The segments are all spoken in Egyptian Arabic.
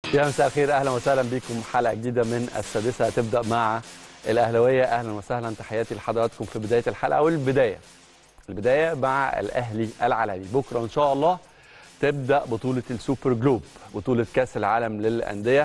يا مساء الخير اهلا وسهلا بكم حلقه جديده من السادسه هتبدا مع الاهلاويه اهلا وسهلا تحياتي لحضراتكم في بدايه الحلقه والبدايه البدايه مع الاهلي العالمي بكره ان شاء الله تبدا بطوله السوبر جلوب بطوله كاس العالم للانديه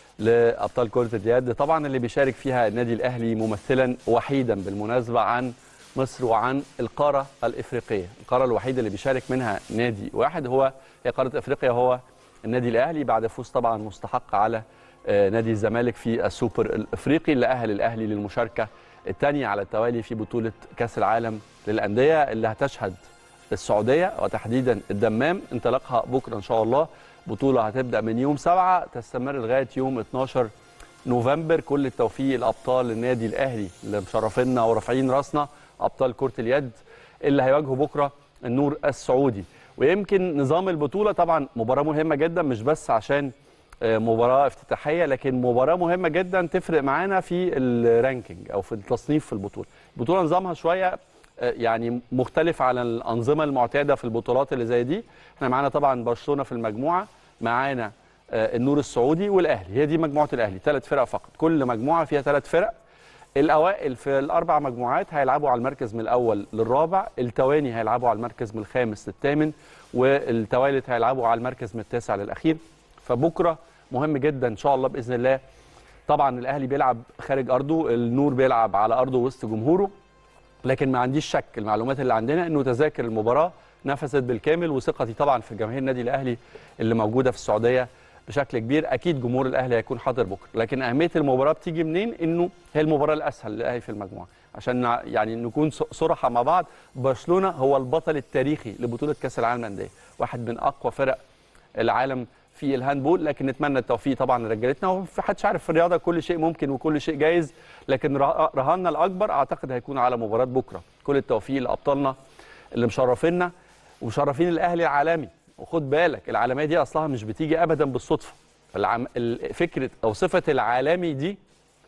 لابطال كره اليد طبعا اللي بيشارك فيها النادي الاهلي ممثلا وحيدا بالمناسبه عن مصر وعن القاره الافريقيه القاره الوحيده اللي بيشارك منها نادي واحد هو هي قاره افريقيا هو النادي الاهلي بعد فوز طبعا مستحق على نادي الزمالك في السوبر الافريقي اللي اهل الاهلي للمشاركه الثانيه على التوالي في بطوله كاس العالم للانديه اللي هتشهد السعوديه وتحديدا الدمام انطلاقها بكره ان شاء الله بطوله هتبدا من يوم 7 تستمر لغايه يوم 12 نوفمبر كل التوفيق لابطال النادي الاهلي اللي مشرفينا ورافعين راسنا ابطال كره اليد اللي هيواجهوا بكره النور السعودي ويمكن نظام البطوله طبعا مباراه مهمه جدا مش بس عشان مباراه افتتاحيه لكن مباراه مهمه جدا تفرق معانا في الرانكينج او في التصنيف في البطوله البطوله نظامها شويه يعني مختلف عن الانظمه المعتاده في البطولات اللي زي دي احنا معانا طبعا برشلونه في المجموعه معانا النور السعودي والاهلي هي دي مجموعه الاهلي ثلاث فرق فقط كل مجموعه فيها ثلاث فرق الاوائل في الاربع مجموعات هيلعبوا على المركز من الاول للرابع التواني هيلعبوا على المركز من الخامس للثامن والتوالت هيلعبوا على المركز من التاسع للاخير فبكره مهم جدا ان شاء الله باذن الله طبعا الاهلي بيلعب خارج ارضه النور بيلعب على ارضه وسط جمهوره لكن ما عنديش شك المعلومات اللي عندنا انه تذاكر المباراه نفذت بالكامل وثقتي طبعا في جماهير النادي الاهلي اللي موجوده في السعوديه بشكل كبير اكيد جمهور الاهلي هيكون حاضر بكره لكن اهميه المباراه بتيجي منين انه هي المباراه الاسهل للاهلي في المجموعه عشان يعني نكون صراحه مع بعض برشلونه هو البطل التاريخي لبطوله كاس العالم للانديه واحد من اقوى فرق العالم في الهاندبول لكن نتمنى التوفيق طبعا لرجالتنا وفي حدش عارف في الرياضه كل شيء ممكن وكل شيء جايز لكن رهاننا الاكبر اعتقد هيكون على مباراه بكره كل التوفيق لابطالنا اللي مشرفينا ومشرفين الاهلي العالمي وخد بالك العالميه دي اصلها مش بتيجي ابدا بالصدفه العم... فكره او صفه العالمي دي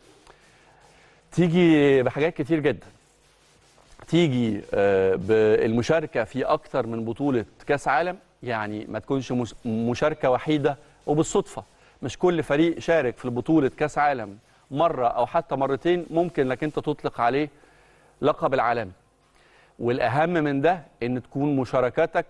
تيجي بحاجات كتير جدا تيجي بالمشاركه في اكتر من بطوله كاس عالم يعني ما تكونش مشاركه وحيده وبالصدفه مش كل فريق شارك في بطوله كاس عالم مره او حتى مرتين ممكن لك انت تطلق عليه لقب العالمي والاهم من ده ان تكون مشاركاتك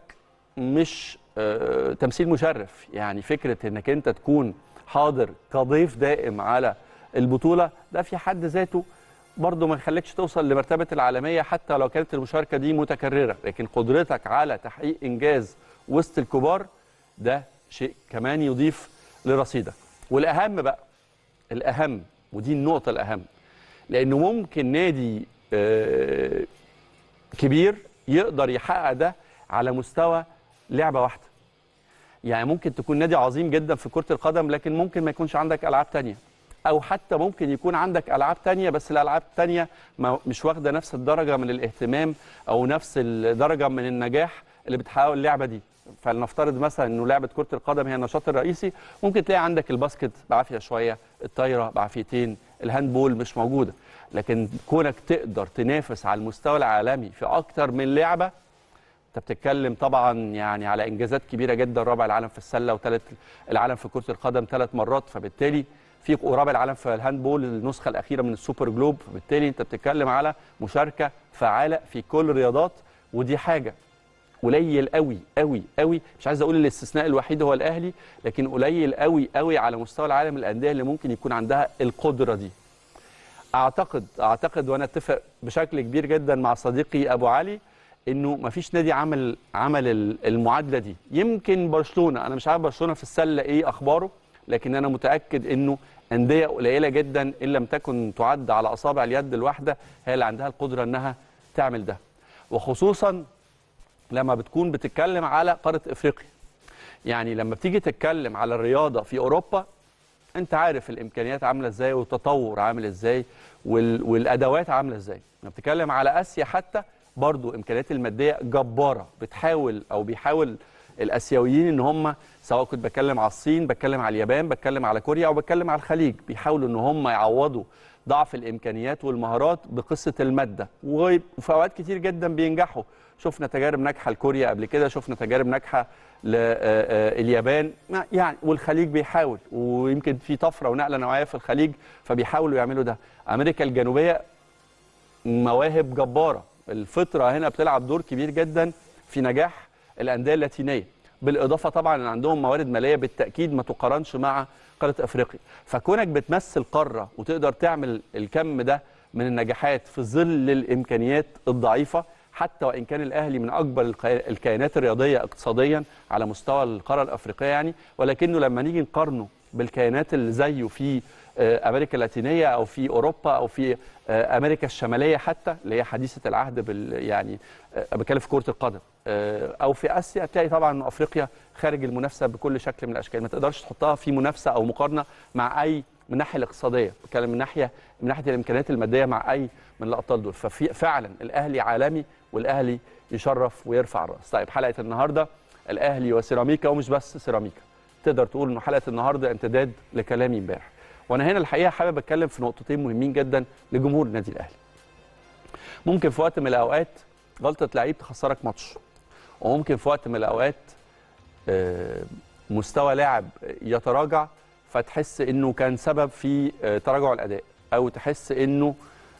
مش آه تمثيل مشرف يعني فكره انك انت تكون حاضر كضيف دائم على البطوله ده في حد ذاته برضه ما يخليكش توصل لمرتبه العالميه حتى لو كانت المشاركه دي متكرره لكن قدرتك على تحقيق انجاز وسط الكبار ده شيء كمان يضيف لرصيدك والاهم بقى الاهم ودي النقطه الاهم لانه ممكن نادي آه كبير يقدر يحقق ده على مستوى لعبه واحده يعني ممكن تكون نادي عظيم جدا في كره القدم لكن ممكن ما يكونش عندك العاب تانية او حتى ممكن يكون عندك العاب تانية بس الالعاب التانية مش واخده نفس الدرجه من الاهتمام او نفس الدرجه من النجاح اللي بتحققه اللعبه دي فلنفترض مثلا انه لعبه كره القدم هي النشاط الرئيسي ممكن تلاقي عندك الباسكت بعافيه شويه الطايره بعافيتين الهاندبول مش موجوده لكن كونك تقدر تنافس على المستوى العالمي في اكتر من لعبه انت بتتكلم طبعا يعني على انجازات كبيره جدا رابع العالم في السله وثالث العالم في كره القدم ثلاث مرات فبالتالي في ورابع العالم في الهاندبول النسخه الاخيره من السوبر جلوب فبالتالي انت بتتكلم على مشاركه فعاله في كل الرياضات ودي حاجه قليل قوي قوي قوي مش عايز اقول الاستثناء الوحيد هو الاهلي لكن قليل قوي قوي على مستوى العالم الانديه اللي ممكن يكون عندها القدره دي اعتقد اعتقد وانا اتفق بشكل كبير جدا مع صديقي ابو علي انه ما فيش نادي عمل عمل المعادله دي يمكن برشلونه انا مش عارف برشلونه في السله ايه اخباره لكن انا متاكد انه انديه قليله جدا ان لم تكن تعد على اصابع اليد الواحده هي اللي عندها القدره انها تعمل ده وخصوصا لما بتكون بتتكلم على قاره افريقيا يعني لما بتيجي تتكلم على الرياضه في اوروبا انت عارف الامكانيات عامله ازاي والتطور عامل ازاي والادوات عامله ازاي لما بتتكلم على اسيا حتى برضو امكانيات الماديه جباره بتحاول او بيحاول الاسيويين ان هم سواء كنت بتكلم على الصين بتكلم على اليابان بتكلم على كوريا او بتكلم على الخليج بيحاولوا ان هم يعوضوا ضعف الامكانيات والمهارات بقصه الماده وفي اوقات كتير جدا بينجحوا شفنا تجارب ناجحه لكوريا قبل كده شفنا تجارب ناجحه لليابان يعني والخليج بيحاول ويمكن في طفره ونقله نوعيه في الخليج فبيحاولوا يعملوا ده امريكا الجنوبيه مواهب جباره الفطره هنا بتلعب دور كبير جدا في نجاح الانديه اللاتينيه بالاضافه طبعا ان عندهم موارد ماليه بالتاكيد ما تقارنش مع قاره افريقيا فكونك بتمثل قاره وتقدر تعمل الكم ده من النجاحات في ظل الامكانيات الضعيفه حتى وان كان الاهلي من اكبر الكيانات الرياضيه اقتصاديا على مستوى القاره الافريقيه يعني ولكنه لما نيجي نقارنه بالكيانات اللي زيه في امريكا اللاتينيه او في اوروبا او في امريكا الشماليه حتى اللي هي حديثه العهد بال يعني بتكلم في كره القدم او في اسيا تلاقي طبعا افريقيا خارج المنافسه بكل شكل من الاشكال ما تقدرش تحطها في منافسه او مقارنه مع اي من الناحيه الاقتصاديه بتكلم من ناحيه من ناحيه الامكانيات الماديه مع اي من الابطال دول ففعلا الاهلي عالمي والاهلي يشرف ويرفع الراس طيب حلقه النهارده الاهلي وسيراميكا ومش بس سيراميكا تقدر تقول ان حلقه النهارده امتداد لكلامي امبارح وانا هنا الحقيقه حابب اتكلم في نقطتين مهمين جدا لجمهور النادي الاهلي ممكن في وقت من الاوقات غلطه لعيب تخسرك ماتش وممكن في وقت من الاوقات مستوى لاعب يتراجع فتحس انه كان سبب في تراجع الاداء او تحس انه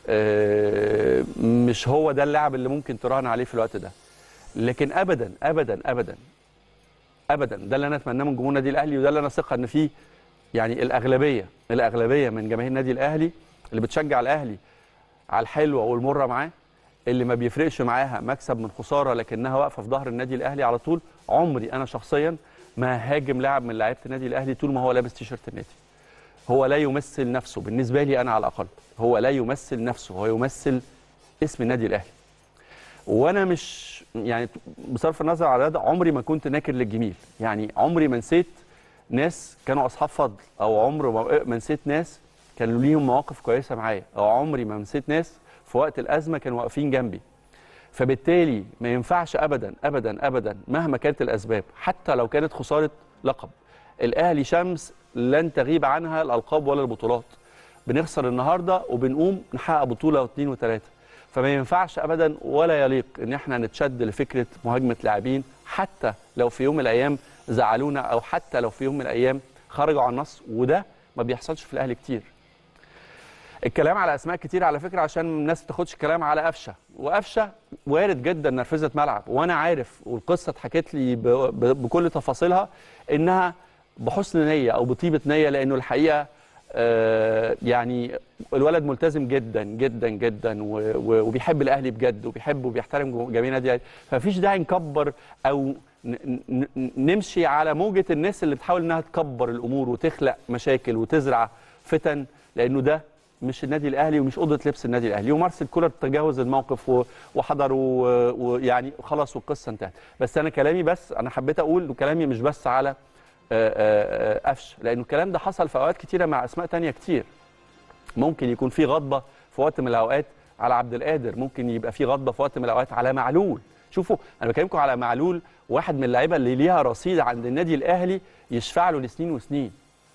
مش هو ده اللاعب اللي ممكن تراهن عليه في الوقت ده لكن ابدا ابدا ابدا ابدا ده اللي انا اتمناه من جمهور النادي الاهلي وده اللي انا ثقه ان فيه يعني الاغلبيه الاغلبيه من جماهير النادي الاهلي اللي بتشجع الاهلي على الحلوه والمره معاه اللي ما بيفرقش معاها مكسب من خساره لكنها واقفه في ظهر النادي الاهلي على طول عمري انا شخصيا ما هاجم لاعب من لعيبه النادي الاهلي طول ما هو لابس تيشيرت النادي هو لا يمثل نفسه بالنسبه لي انا على الاقل هو لا يمثل نفسه هو يمثل اسم النادي الاهلي وانا مش يعني بصرف النظر على ده عمري ما كنت ناكر للجميل يعني عمري ما نسيت ناس كانوا اصحاب فضل او عمر ما نسيت ناس كانوا ليهم مواقف كويسه معايا او عمري ما نسيت ناس في وقت الازمه كانوا واقفين جنبي فبالتالي ما ينفعش ابدا ابدا ابدا مهما كانت الاسباب حتى لو كانت خساره لقب الاهلي شمس لن تغيب عنها الالقاب ولا البطولات بنخسر النهارده وبنقوم نحقق بطوله واثنين وثلاثه فما ينفعش ابدا ولا يليق ان احنا نتشد لفكره مهاجمه لاعبين حتى لو في يوم من الايام زعلونا او حتى لو في يوم من الايام خرجوا عن النص وده ما بيحصلش في الاهلي كتير الكلام على اسماء كتير على فكره عشان الناس ما تاخدش كلام على قفشه وقفشه وارد جدا نرفزه ملعب وانا عارف والقصه اتحكت لي بكل تفاصيلها انها بحسن نيه او بطيبه نيه لانه الحقيقه آه يعني الولد ملتزم جدا جدا جدا وبيحب الاهلي بجد وبيحب وبيحترم جميع نادي الاهلي فمفيش داعي نكبر او نمشي على موجه الناس اللي بتحاول انها تكبر الامور وتخلق مشاكل وتزرع فتن لانه ده مش النادي الاهلي ومش اوضه لبس النادي الاهلي ومارسيل كولر تجاوز الموقف وحضر ويعني خلاص والقصه انتهت بس انا كلامي بس انا حبيت اقول وكلامي مش بس على قفش لانه الكلام ده حصل في اوقات كتيره مع اسماء تانية كتير ممكن يكون في غضبه في وقت من الاوقات على عبد القادر ممكن يبقى في غضبه في وقت من الاوقات على معلول شوفوا انا بكلمكم على معلول واحد من اللعيبه اللي ليها رصيد عند النادي الاهلي يشفع له لسنين وسنين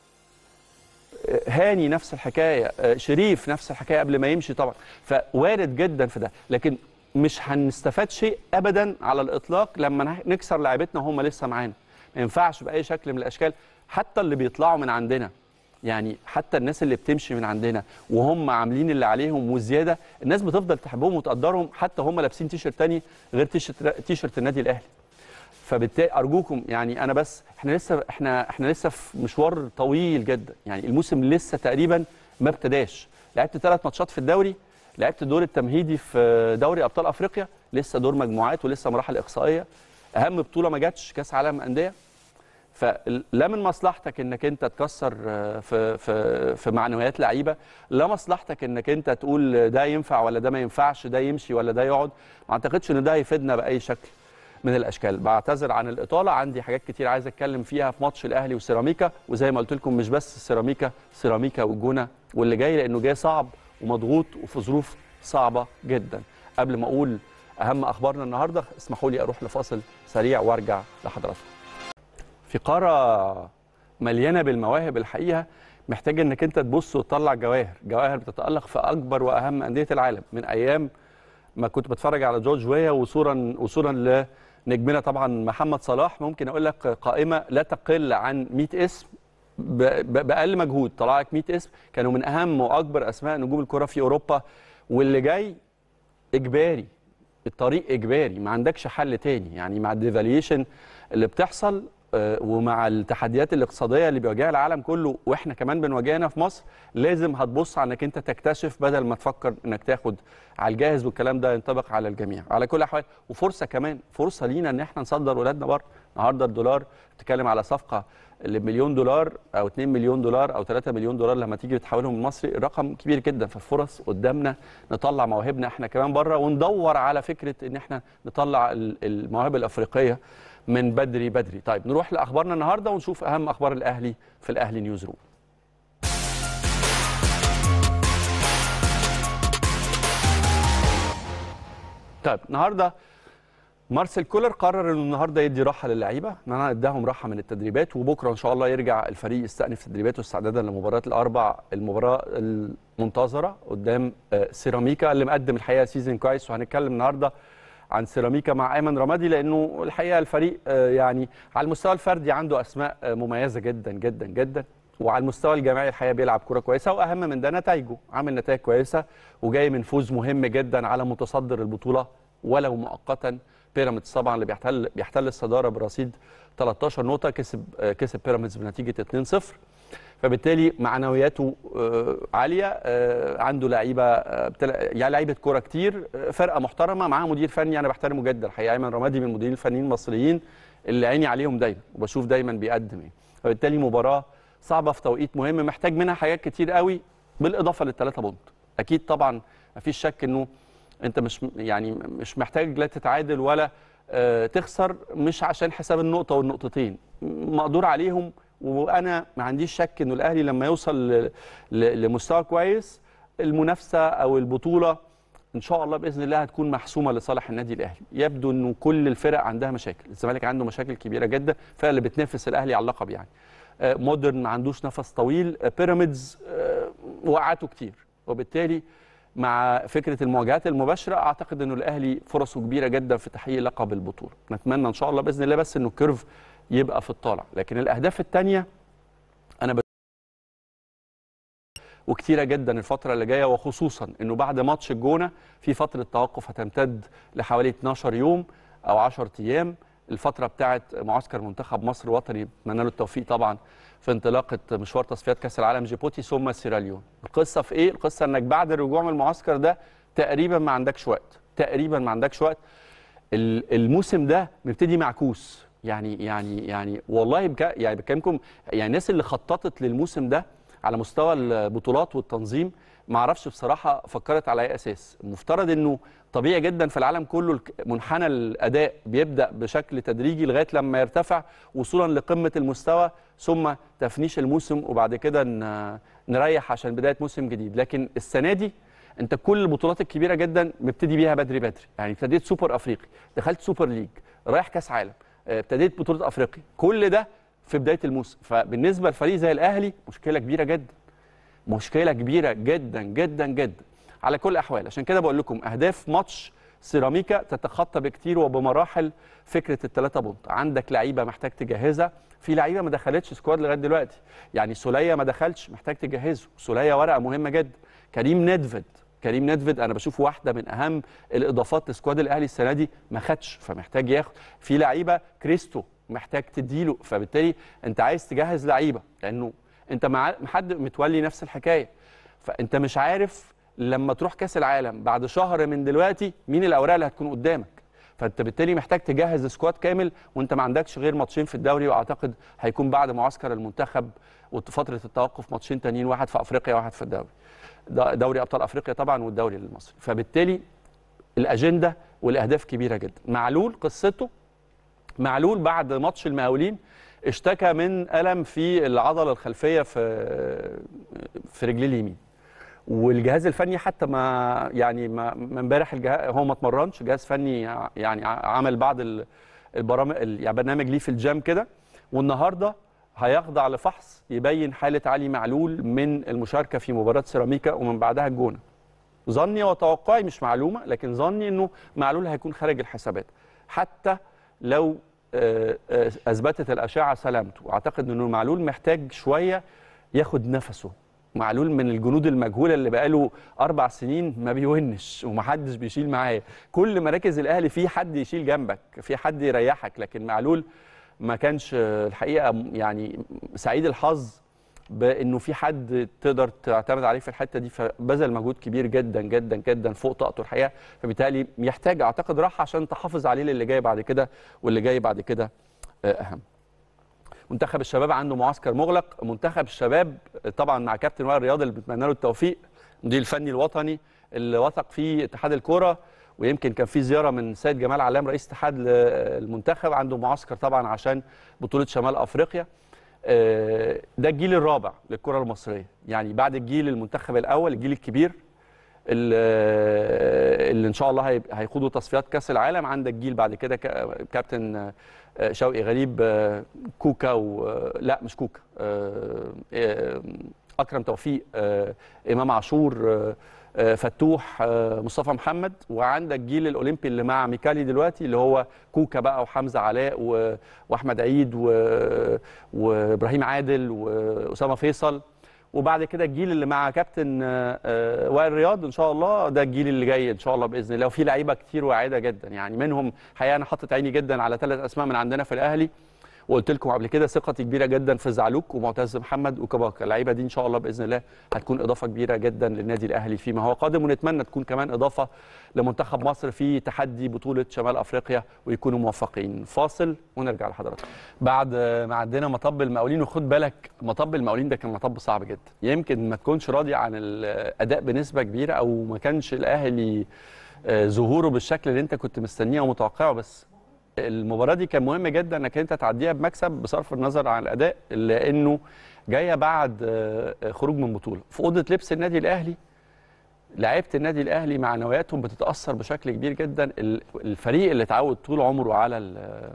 هاني نفس الحكايه شريف نفس الحكايه قبل ما يمشي طبعا فوارد جدا في ده لكن مش هنستفاد شيء ابدا على الاطلاق لما نكسر لعيبتنا وهم لسه معانا ما ينفعش باي شكل من الاشكال حتى اللي بيطلعوا من عندنا يعني حتى الناس اللي بتمشي من عندنا وهم عاملين اللي عليهم وزياده الناس بتفضل تحبهم وتقدرهم حتى هم لابسين تيشرت تاني غير تيشرت تيشرت النادي الاهلي فبالتالي ارجوكم يعني انا بس احنا لسه احنا احنا لسه في مشوار طويل جدا يعني الموسم لسه تقريبا ما ابتداش لعبت ثلاث ماتشات في الدوري لعبت الدور التمهيدي في دوري ابطال افريقيا لسه دور مجموعات ولسه مراحل اقصائيه اهم بطوله ما جاتش كاس عالم انديه فلا من مصلحتك انك انت تكسر في في في معنويات لعيبه لا مصلحتك انك انت تقول ده ينفع ولا ده ما ينفعش ده يمشي ولا ده يقعد ما اعتقدش ان ده هيفيدنا باي شكل من الاشكال بعتذر عن الاطاله عندي حاجات كتير عايز اتكلم فيها في ماتش الاهلي وسيراميكا وزي ما قلت لكم مش بس السيراميكا سيراميكا والجونه واللي جاي لانه جاي صعب ومضغوط وفي ظروف صعبه جدا قبل ما اقول اهم اخبارنا النهارده اسمحوا لي اروح لفاصل سريع وارجع لحضراتكم في قاره مليانه بالمواهب الحقيقه محتاج انك انت تبص وتطلع جواهر جواهر بتتالق في اكبر واهم انديه العالم من ايام ما كنت بتفرج على جورج ويا وصولا وصولا لنجمنا طبعا محمد صلاح ممكن اقول لك قائمه لا تقل عن 100 اسم ب- ب- باقل مجهود طلع لك 100 اسم كانوا من اهم واكبر اسماء نجوم الكره في اوروبا واللي جاي اجباري الطريق اجباري ما عندكش حل تاني يعني مع الديفاليشن اللي بتحصل آه، ومع التحديات الاقتصاديه اللي بيواجهها العالم كله واحنا كمان بنواجهها في مصر لازم هتبص على انك انت تكتشف بدل ما تفكر انك تاخد على الجاهز والكلام ده ينطبق على الجميع على كل الاحوال وفرصه كمان فرصه لينا ان احنا نصدر ولادنا بره النهارده الدولار بتتكلم على صفقه اللي بمليون دولار او 2 مليون دولار او 3 مليون دولار لما تيجي تحولهم المصري الرقم كبير جدا فالفرص قدامنا نطلع مواهبنا احنا كمان بره وندور على فكره ان احنا نطلع ال- المواهب الافريقيه من بدري بدري طيب نروح لاخبارنا النهارده ونشوف اهم اخبار الاهلي في الاهلي نيوز روم طيب النهارده مارسيل كولر قرر انه النهارده يدي راحه للعيبه ان انا اداهم راحه من التدريبات وبكره ان شاء الله يرجع الفريق يستأنف تدريباته استعدادا لمباراه الاربع المباراه المنتظره قدام آه، سيراميكا اللي مقدم الحقيقه سيزون كويس وهنتكلم النهارده عن سيراميكا مع ايمن رمادي لانه الحقيقه الفريق آه، يعني على المستوى الفردي عنده اسماء آه، مميزه جدا جدا جدا وعلى المستوى الجماعي الحقيقه بيلعب كره كويسه واهم من ده نتائجه عامل نتائج كويسه وجاي من فوز مهم جدا على متصدر البطوله ولو مؤقتا بيراميدز طبعا اللي بيحتل بيحتل الصداره برصيد 13 نقطه كسب آه، كسب بيراميدز بنتيجه 2-0 فبالتالي معنوياته آه، عاليه آه، عنده لعيبه آه، بتلا- يعني لعيبه كوره كتير آه، فرقه محترمه معاه مدير فني انا بحترمه جدا الحقيقه ايمن رمادي من المديرين الفنيين المصريين اللي عيني عليهم دايما وبشوف دايما بيقدم ايه فبالتالي مباراه صعبه في توقيت مهم محتاج منها حاجات كتير قوي بالاضافه للثلاثه بونت اكيد طبعا مفيش شك انه انت مش يعني مش محتاج لا تتعادل ولا آه، تخسر مش عشان حساب النقطه والنقطتين مقدور عليهم وانا ما عنديش شك انه الاهلي لما يوصل ل- ل- لمستوى كويس المنافسه او البطوله ان شاء الله باذن الله هتكون محسومه لصالح النادي الاهلي يبدو انه كل الفرق عندها مشاكل الزمالك عنده مشاكل كبيره جدا الفرق اللي بتنافس الاهلي على اللقب يعني آه، مودرن ما عندوش نفس طويل آه، بيراميدز آه، وقعته كتير وبالتالي مع فكره المواجهات المباشره اعتقد انه الاهلي فرصه كبيره جدا في تحقيق لقب البطوله نتمنى ان شاء الله باذن الله بس انه الكيرف يبقى في الطالع لكن الاهداف الثانيه انا وكتيرة جدا الفترة اللي جاية وخصوصا انه بعد ماتش الجونة في فترة توقف هتمتد لحوالي 12 يوم او 10 ايام الفترة بتاعت معسكر منتخب مصر وطني اتمنى له التوفيق طبعا في انطلاقة مشوار تصفيات كأس العالم جيبوتي ثم سيراليون القصة في ايه؟ القصة انك بعد الرجوع من المعسكر ده تقريبا ما عندكش وقت تقريبا ما عندكش وقت ال- الموسم ده مبتدي معكوس يعني يعني يعني والله بك يعني بكلمكم يعني الناس اللي خططت للموسم ده على مستوى البطولات والتنظيم ما اعرفش بصراحه فكرت على اي اساس المفترض انه طبيعي جدا في العالم كله الك- منحنى الاداء بيبدا بشكل تدريجي لغايه لما يرتفع وصولا لقمه المستوى ثم تفنيش الموسم وبعد كده ن- نريح عشان بدايه موسم جديد لكن السنه دي انت كل البطولات الكبيره جدا مبتدي بيها بدري بدري يعني ابتديت سوبر افريقي دخلت سوبر ليج رايح كاس عالم اه، ابتديت بطوله افريقيا كل ده في بدايه الموسم فبالنسبه لفريق زي الاهلي مشكله كبيره جدا مشكله كبيره جدا جدا جدا على كل الاحوال عشان كده بقول لكم اهداف ماتش سيراميكا تتخطى بكتير وبمراحل فكره الثلاثه بونت عندك لعيبه محتاج تجهزها في لعيبه ما دخلتش سكواد لغايه دلوقتي يعني سوليه ما دخلش محتاج تجهزه سوليه ورقه مهمه جدا كريم ندفد كريم ندفد انا بشوف واحده من اهم الاضافات لسكواد الاهلي السنه دي ما خدش فمحتاج ياخد في لعيبه كريستو محتاج تديله فبالتالي انت عايز تجهز لعيبه لانه انت مع حد متولي نفس الحكايه فانت مش عارف لما تروح كاس العالم بعد شهر من دلوقتي مين الاوراق اللي هتكون قدامك فانت بالتالي محتاج تجهز سكواد كامل وانت ما عندكش غير ماتشين في الدوري واعتقد هيكون بعد معسكر المنتخب وفتره التوقف ماتشين تانيين واحد في افريقيا واحد في الدوري ده- دوري ابطال افريقيا طبعا والدوري المصري فبالتالي الاجنده والاهداف كبيره جدا معلول قصته معلول بعد ماتش المقاولين اشتكى من الم في العضله الخلفيه في في رجليه اليمين والجهاز الفني حتى ما يعني ما ما امبارح الجهاز هو ما اتمرنش جهاز فني يعني عمل بعض ال- البرامج ال- يعني برنامج ليه في الجام كده والنهارده هيخضع لفحص يبين حاله علي معلول من المشاركه في مباراه سيراميكا ومن بعدها الجونه ظني وتوقعي مش معلومه لكن ظني انه معلول هيكون خارج الحسابات حتى لو آه، آه، اثبتت الاشعه سلامته اعتقد انه معلول محتاج شويه ياخد نفسه معلول من الجنود المجهوله اللي بقاله اربع سنين ما بيونش ومحدش بيشيل معاه كل مراكز الاهلي في حد يشيل جنبك في حد يريحك لكن معلول ما كانش آه، الحقيقه يعني سعيد الحظ بانه في حد تقدر تعتمد عليه في الحته دي فبذل مجهود كبير جدا جدا جدا فوق طاقته الحقيقه فبالتالي يحتاج اعتقد راحه عشان تحافظ عليه للي جاي بعد كده واللي جاي بعد كده آه، اهم منتخب الشباب عنده معسكر مغلق منتخب الشباب طبعا مع كابتن وائل رياض اللي بنتمنى له التوفيق المدير الفني الوطني اللي وثق فيه اتحاد الكوره ويمكن كان في زياره من سيد جمال علام رئيس اتحاد المنتخب عنده معسكر طبعا عشان بطوله شمال افريقيا آه، ده الجيل الرابع للكره المصريه يعني بعد الجيل المنتخب الاول الجيل الكبير اللي اللي ان شاء الله هي- هيخوضوا تصفيات كاس العالم عندك جيل بعد كده كا- كابتن آه، شوقي غريب آه، كوكا و آه، لا مش كوكا آه، آه، اكرم توفيق آه، امام عاشور آه، آه، فتوح آه، مصطفى محمد وعندك جيل الاولمبي اللي مع ميكالي دلوقتي اللي هو كوكا بقى وحمزه علاء و- واحمد عيد و- وابراهيم عادل واسامه فيصل وبعد كده الجيل اللي مع كابتن آه، آه، وائل رياض ان شاء الله ده الجيل اللي جاي ان شاء الله باذن الله وفي لعيبه كتير واعده جدا يعني منهم حقيقه انا حاطط عيني جدا على ثلاث اسماء من عندنا في الاهلي وقلت لكم قبل كده ثقتي كبيره جدا في زعلوك ومعتز محمد وكباكا اللعيبه دي ان شاء الله باذن الله هتكون اضافه كبيره جدا للنادي الاهلي فيما هو قادم ونتمنى تكون كمان اضافه لمنتخب مصر في تحدي بطوله شمال افريقيا ويكونوا موفقين فاصل ونرجع لحضراتكم بعد ما عدينا مطب المقاولين وخد بالك مطب المقاولين ده كان مطب صعب جدا يمكن ما تكونش راضي عن الاداء بنسبه كبيره او ما كانش الاهلي آه، ظهوره بالشكل اللي انت كنت مستنيه ومتوقعه بس المباراه دي كان مهم جدا انك انت تعديها بمكسب بصرف النظر عن الاداء لانه جايه بعد آه، خروج من بطوله في اوضه لبس النادي الاهلي لعيبه النادي الاهلي معنوياتهم بتتاثر بشكل كبير جدا ال- الفريق اللي اتعود طول عمره على ال-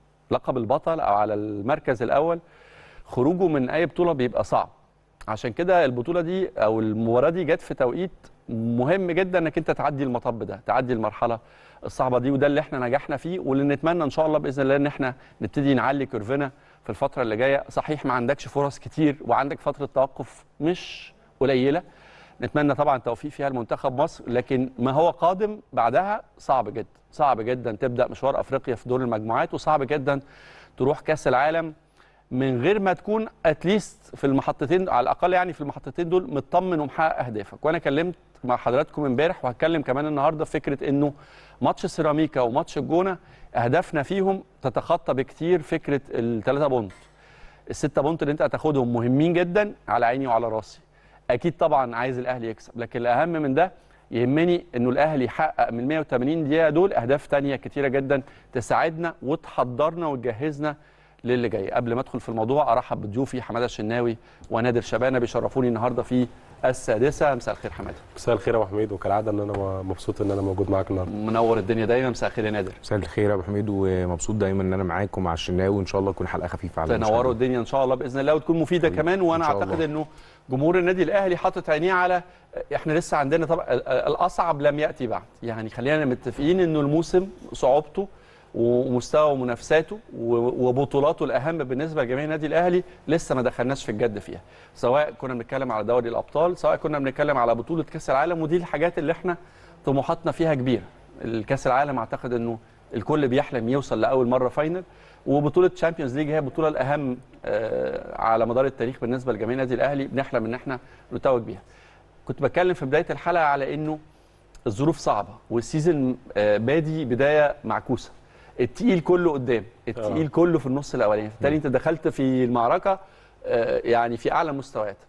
لقب البطل او على المركز الاول خروجه من اي بطوله بيبقى صعب عشان كده البطوله دي او المباراه دي جت في توقيت مهم جدا انك انت تعدي المطب ده تعدي المرحله الصعبه دي وده اللي احنا نجحنا فيه واللي نتمنى ان شاء الله باذن الله ان احنا نبتدي نعلي كيرفنا في الفتره اللي جايه صحيح ما عندكش فرص كتير وعندك فتره توقف مش قليله نتمنى طبعا توفيق فيها لمنتخب مصر لكن ما هو قادم بعدها صعب جدا صعب جدا تبدا مشوار افريقيا في دور المجموعات وصعب جدا تروح كاس العالم من غير ما تكون اتليست في المحطتين على الاقل يعني في المحطتين دول مطمن ومحقق اهدافك وانا كلمت مع حضراتكم امبارح وهتكلم كمان النهارده في فكره انه ماتش سيراميكا وماتش الجونه اهدافنا فيهم تتخطى بكتير فكره الثلاثه بونت الستة بونت اللي انت هتاخدهم مهمين جدا على عيني وعلى راسي اكيد طبعا عايز الاهلي يكسب لكن الاهم من ده يهمني انه الاهلي يحقق من 180 دقيقه دول اهداف تانية كتيره جدا تساعدنا وتحضرنا وتجهزنا للي جاي قبل ما ادخل في الموضوع ارحب بضيوفي حماده الشناوي ونادر شبانه بيشرفوني النهارده في السادسه مساء الخير حماده مساء الخير يا ابو حميد وكالعاده ان انا مبسوط ان انا موجود معاك النهارده منور الدنيا دايما مساء الخير يا نادر مساء الخير يا ابو حميد ومبسوط دايما ان انا معاك ومع الشناوي وان شاء الله تكون حلقه خفيفه على تنوروا المشاهدين. الدنيا ان شاء الله باذن الله وتكون مفيده حبيبي. كمان وانا إن شاء اعتقد الله. انه جمهور النادي الاهلي حاطط عينيه على احنا لسه عندنا طبعا الاصعب لم ياتي بعد يعني خلينا متفقين انه الموسم صعوبته ومستوى منافساته و- وبطولاته الاهم بالنسبه لجميع النادي الاهلي لسه ما دخلناش في الجد فيها سواء كنا بنتكلم على دوري الابطال سواء كنا بنتكلم على بطوله كاس العالم ودي الحاجات اللي احنا طموحاتنا فيها كبيره الكاس العالم اعتقد انه الكل بيحلم يوصل لاول مره فاينل وبطوله تشامبيونز ليج هي البطوله الاهم آه، على مدار التاريخ بالنسبه لجميع النادي الاهلي بنحلم ان احنا نتوج بيها كنت بتكلم في بدايه الحلقه على انه الظروف صعبه والسيزون آه، بادي بدايه معكوسه التقيل كله قدام التقيل آه. كله في النص الاولاني بالتالي انت دخلت في المعركه آه، يعني في اعلى مستويات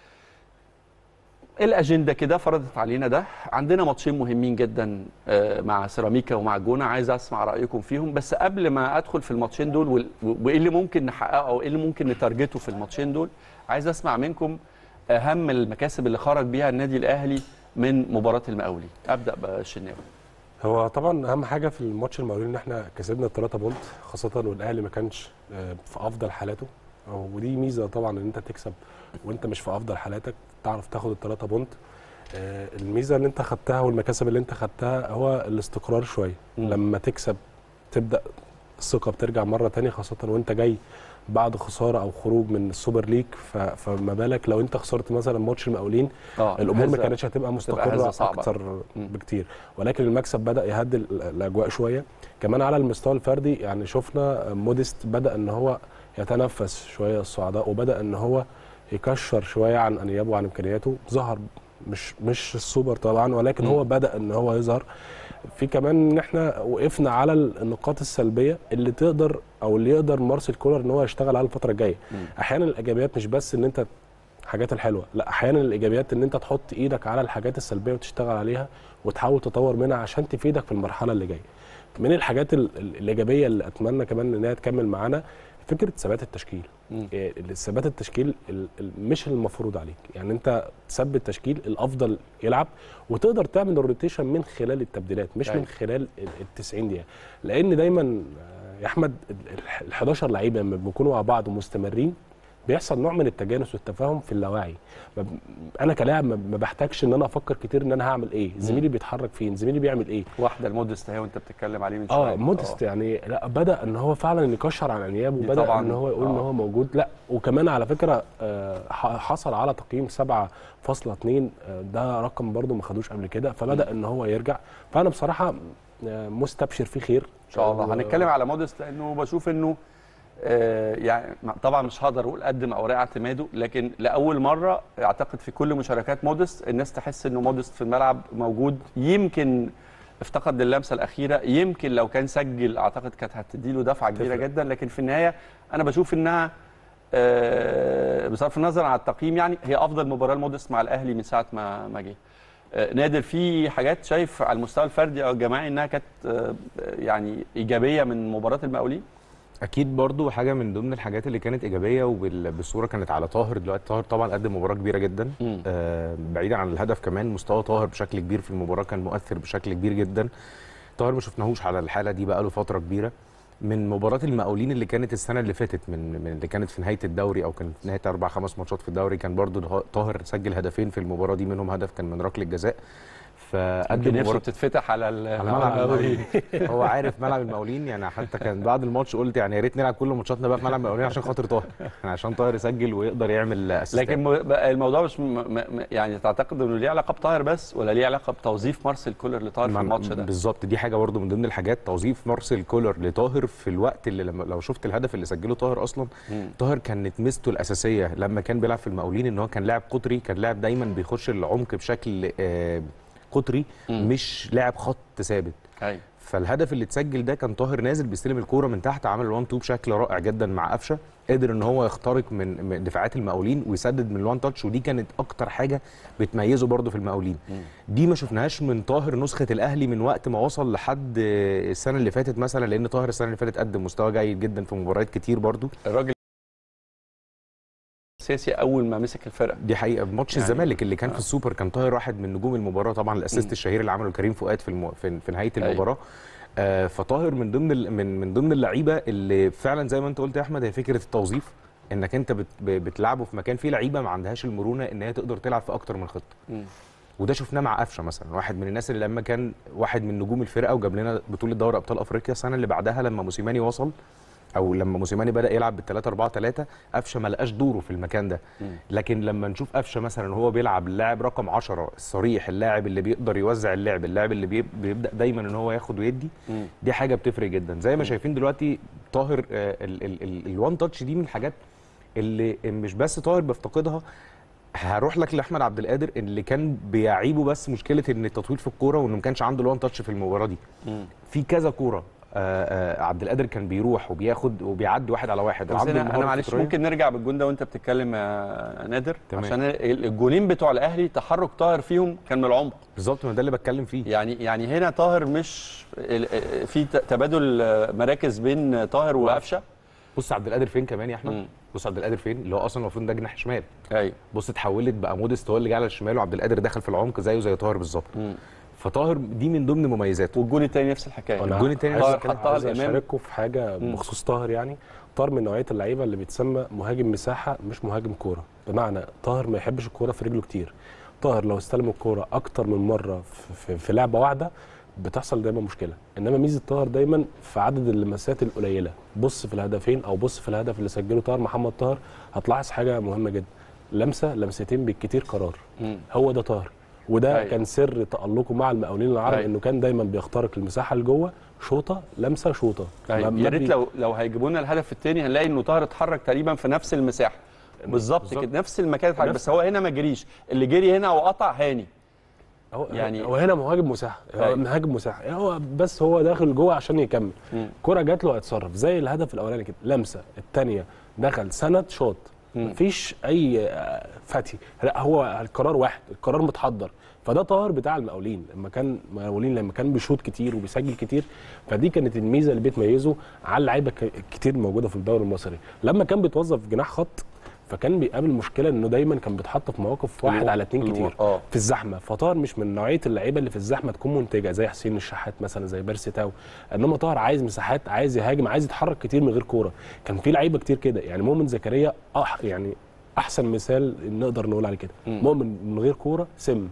الاجنده كده فرضت علينا ده عندنا ماتشين مهمين جدا آه، مع سيراميكا ومع الجونه عايز اسمع رايكم فيهم بس قبل ما ادخل في الماتشين دول وال- وايه اللي ممكن نحققه او ايه اللي ممكن نتارجته في الماتشين دول عايز اسمع منكم اهم المكاسب اللي خرج بيها النادي الاهلي من مباراه المقاولين ابدا بالشناوي هو طبعا اهم حاجه في الماتش المقاولين ان احنا كسبنا الثلاثه بونت خاصه والاهلي ما كانش آه، في افضل حالاته أو- ودي ميزه طبعا ان انت تكسب وانت مش في افضل حالاتك تعرف تاخد الثلاثه بونت آه، الميزه اللي انت خدتها والمكاسب اللي انت خدتها هو الاستقرار شويه مم. لما تكسب تبدا الثقه بترجع مره تانية خاصه وانت جاي بعد خساره او خروج من السوبر ليج ف- فما بالك لو انت خسرت مثلا ماتش المقاولين اه الامور ما هزة. كانتش هتبقى هزة مستقره صعبة. اكتر مم. بكتير ولكن المكسب بدا يهدي ال- الاجواء شويه كمان على المستوى الفردي يعني شفنا موديست بدا ان هو يتنفس شويه الصعداء وبدا ان هو يكشر شويه عن انيابه وعن امكانياته ظهر مش مش السوبر طبعا ولكن مم. هو بدا ان هو يظهر في كمان ان احنا وقفنا على النقاط السلبيه اللي تقدر او اللي يقدر مارسيل كولر ان هو يشتغل على الفتره الجايه مم. احيانا الايجابيات مش بس ان انت الحاجات الحلوه لا احيانا الايجابيات ان انت تحط ايدك على الحاجات السلبيه وتشتغل عليها وتحاول تطور منها عشان تفيدك في المرحله اللي جايه من الحاجات ال- ال- الايجابيه اللي اتمنى كمان ان هي تكمل معانا فكره ثبات التشكيل مم. إيه، ثبات التشكيل ال- ال- مش المفروض عليك يعني انت تثبت تشكيل الافضل يلعب وتقدر تعمل الروتيشن من خلال التبديلات مش أيوة. من خلال ال ال 90 دقيقه لان دايما آه، يا احمد ال 11 لعيبه لما بيكونوا مع بعض ومستمرين بيحصل نوع من التجانس والتفاهم في اللاواعي ما ب- انا كلاعب ما ما بحتاجش ان انا افكر كتير ان انا هعمل ايه زميلي بيتحرك فين زميلي بيعمل ايه واحده المودست اهي وانت بتتكلم عليه من شويه اه مودست يعني لا بدا ان هو فعلا يكشر عن انياب دي وبدا طبعاً، ان هو يقول ان آه. هو موجود لا وكمان على فكره آه، ح- حصل على تقييم 7.2 آه، ده رقم برده ما خدوش قبل كده فبدا ان هو يرجع فانا بصراحه آه، مستبشر فيه خير ان شاء الله و- هنتكلم على مودست لانه بشوف انه آه، يعني طبعا مش هقدر اقول قدم اوراق اعتماده لكن لاول مره اعتقد في كل مشاركات مودست الناس تحس انه مودست في الملعب موجود يمكن افتقد اللمسه الاخيره يمكن لو كان سجل اعتقد كانت هتديله دفعه كبيره تفرق. جدا لكن في النهايه انا بشوف انها آه، بصرف النظر عن التقييم يعني هي افضل مباراه لمودست مع الاهلي من ساعه ما ما جه آه، نادر في حاجات شايف على المستوى الفردي او الجماعي انها كانت آه، يعني ايجابيه من مباراه المقاولين اكيد برضو حاجه من ضمن الحاجات اللي كانت ايجابيه وبالصوره كانت على طاهر دلوقتي طاهر طبعا قدم مباراه كبيره جدا مم. آه بعيدا عن الهدف كمان مستوى طاهر بشكل كبير في المباراه كان مؤثر بشكل كبير جدا طاهر ما شفناهوش على الحاله دي بقاله فتره كبيره من مباراه المقاولين اللي كانت السنه اللي فاتت من, من اللي كانت في نهايه الدوري او كانت في نهايه اربع خمس ماتشات في الدوري كان برضو ده- طاهر سجل هدفين في المباراه دي منهم هدف كان من ركله جزاء فقدم يمكن نفسه مباراه بتتفتح على ال- على ملعب المقاولين هو عارف ملعب المقاولين يعني حتى كان بعد الماتش قلت يعني يا ريت نلعب كل ماتشاتنا بقى في ملعب المقاولين عشان خاطر طاهر يعني عشان طاهر يسجل ويقدر يعمل اسيستات لكن م- بقى الموضوع مش م... م... م- يعني تعتقد انه ليه علاقه بطاهر بس ولا ليه علاقه بتوظيف مارسيل كولر لطاهر في ما- الماتش ده؟ بالظبط دي حاجه برضو من ضمن الحاجات توظيف مارسيل كولر لطاهر في الوقت اللي لما لو شفت الهدف اللي سجله طاهر اصلا مم. طاهر كانت ميزته الاساسيه لما كان بيلعب في المقاولين ان هو كان لاعب قطري كان لاعب دايما بيخش العمق بشكل آه، قطري مم. مش لاعب خط ثابت ايوه فالهدف اللي اتسجل ده كان طاهر نازل بيستلم الكوره من تحت عمل الوان تو بشكل رائع جدا مع قفشه قدر ان هو يخترق من من دفاعات المقاولين ويسدد من الوان تاتش ودي كانت اكتر حاجه بتميزه برده في المقاولين مم. دي ما شفناهاش من طاهر نسخه الاهلي من وقت ما وصل لحد السنه اللي فاتت مثلا لان طاهر السنه اللي فاتت قدم مستوى جيد جدا في مباريات كتير برده الراجل اساسي اول ما مسك الفرقه دي حقيقه في ماتش يعني- الزمالك اللي كان آه. في السوبر كان طاهر واحد من نجوم المباراه طبعا الاسيست مم. الشهير اللي عمله كريم فؤاد في الم... في, في نهايه أيوة. المباراه آه فطاهر من ضمن ال... من من ضمن اللعيبه اللي فعلا زي ما انت قلت يا احمد هي فكره التوظيف انك انت بت... ب- بتلعبه في مكان فيه لعيبه ما عندهاش المرونه ان هي تقدر تلعب في اكتر من خطه مم. وده شفناه مع قفشه مثلا واحد من الناس اللي لما كان واحد من نجوم الفرقه وجاب لنا بطوله دوري ابطال افريقيا السنه اللي بعدها لما موسيماني وصل او لما موسيماني بدا يلعب بال 3 4 3 قفشه ما لقاش دوره في المكان ده مم. لكن لما نشوف قفشه مثلا وهو بيلعب اللاعب رقم 10 الصريح اللاعب اللي بيقدر يوزع اللعب اللاعب اللي بيب- بيبدا دايما ان هو ياخد ويدي مم. دي حاجه بتفرق جدا زي ما شايفين دلوقتي طاهر الوان تاتش دي من الحاجات اللي مش بس طاهر بيفتقدها هروح لك لاحمد عبد القادر اللي كان بيعيبه بس مشكله ان التطويل في الكوره وانه ما كانش عنده الوان تاتش في المباراه دي مم. في كذا كوره آه، آه، عبد القادر كان بيروح وبياخد وبيعدي واحد على واحد بس وعنده انا المهارة انا معلش الفطرية. ممكن نرجع بالجون ده وانت بتتكلم يا نادر تمام. عشان الجونين بتوع الاهلي تحرك طاهر فيهم كان من العمق بالظبط ما ده اللي بتكلم فيه يعني يعني هنا طاهر مش ال- في ت- تبادل مراكز بين طاهر وقفشه بص عبد القادر فين كمان يا احمد مم. بص عبد القادر فين اللي هو اصلا المفروض ده جناح شمال ايوه بص اتحولت بقى موديست هو اللي جه على الشمال وعبد القادر دخل في العمق زيه زي طاهر بالظبط مم. فطاهر دي من ضمن مميزاته والجول الثاني نفس الحكايه أنا الجون التاني عايز طاهر أتكلم- حطها عايز الامام اشارككم في حاجه مم. بخصوص طاهر يعني طاهر من نوعيه اللعيبه اللي بيتسمى مهاجم مساحه مش مهاجم كوره بمعنى طاهر ما يحبش الكوره في رجله كتير طاهر لو استلم الكوره اكتر من مره في, في, في لعبه واحده بتحصل دايما مشكله انما ميزه طاهر دايما في عدد اللمسات القليله بص في الهدفين او بص في الهدف اللي سجله طاهر محمد طاهر هتلاحظ حاجه مهمه جدا لمسه لمستين بالكتير قرار مم. هو ده طاهر وده أيوة. كان سر تألقه مع المقاولين العرب أيوة. انه كان دايما بيخترق المساحه لجوه شوطه لمسه شوطه ما- طيب ما يا ريت بي- لو لو هيجيبوا لنا الهدف الثاني هنلاقي انه طاهر اتحرك تقريبا في نفس المساحه بالظبط بالظبط. كده نفس المكان اتحرك نفس- بس هو هنا ما جريش اللي جري هنا وقطع هاني هو يعني- يعني هو هنا مهاجم مساحه هو أيوة. مهاجم مساحه هو بس هو داخل جوه عشان يكمل مم. كرة جات له هيتصرف زي الهدف الاولاني كده لمسه الثانيه دخل سند شوط مم. مفيش اي آه، فتي لا هو القرار واحد القرار متحضر فده طاهر بتاع المقاولين لما كان المقاولين لما كان بيشوط كتير وبيسجل كتير فدي كانت الميزه اللي بتميزه على اللعيبه ك- كتير موجوده في الدوري المصري لما كان بيتوظف جناح خط فكان بيقابل مشكله انه دايما كان بيتحط في مواقف واحد الو- على اتنين الو- كتير اه في الزحمه فطاهر مش من نوعيه اللعيبه اللي في الزحمه تكون منتجه زي حسين الشحات مثلا زي بيرسي تاو انما طاهر عايز مساحات عايز يهاجم عايز يتحرك كتير من غير كوره كان في لعيبه كتير كده يعني مؤمن زكريا أح يعني احسن مثال نقدر نقول عليه كده مم. مؤمن من غير كوره سم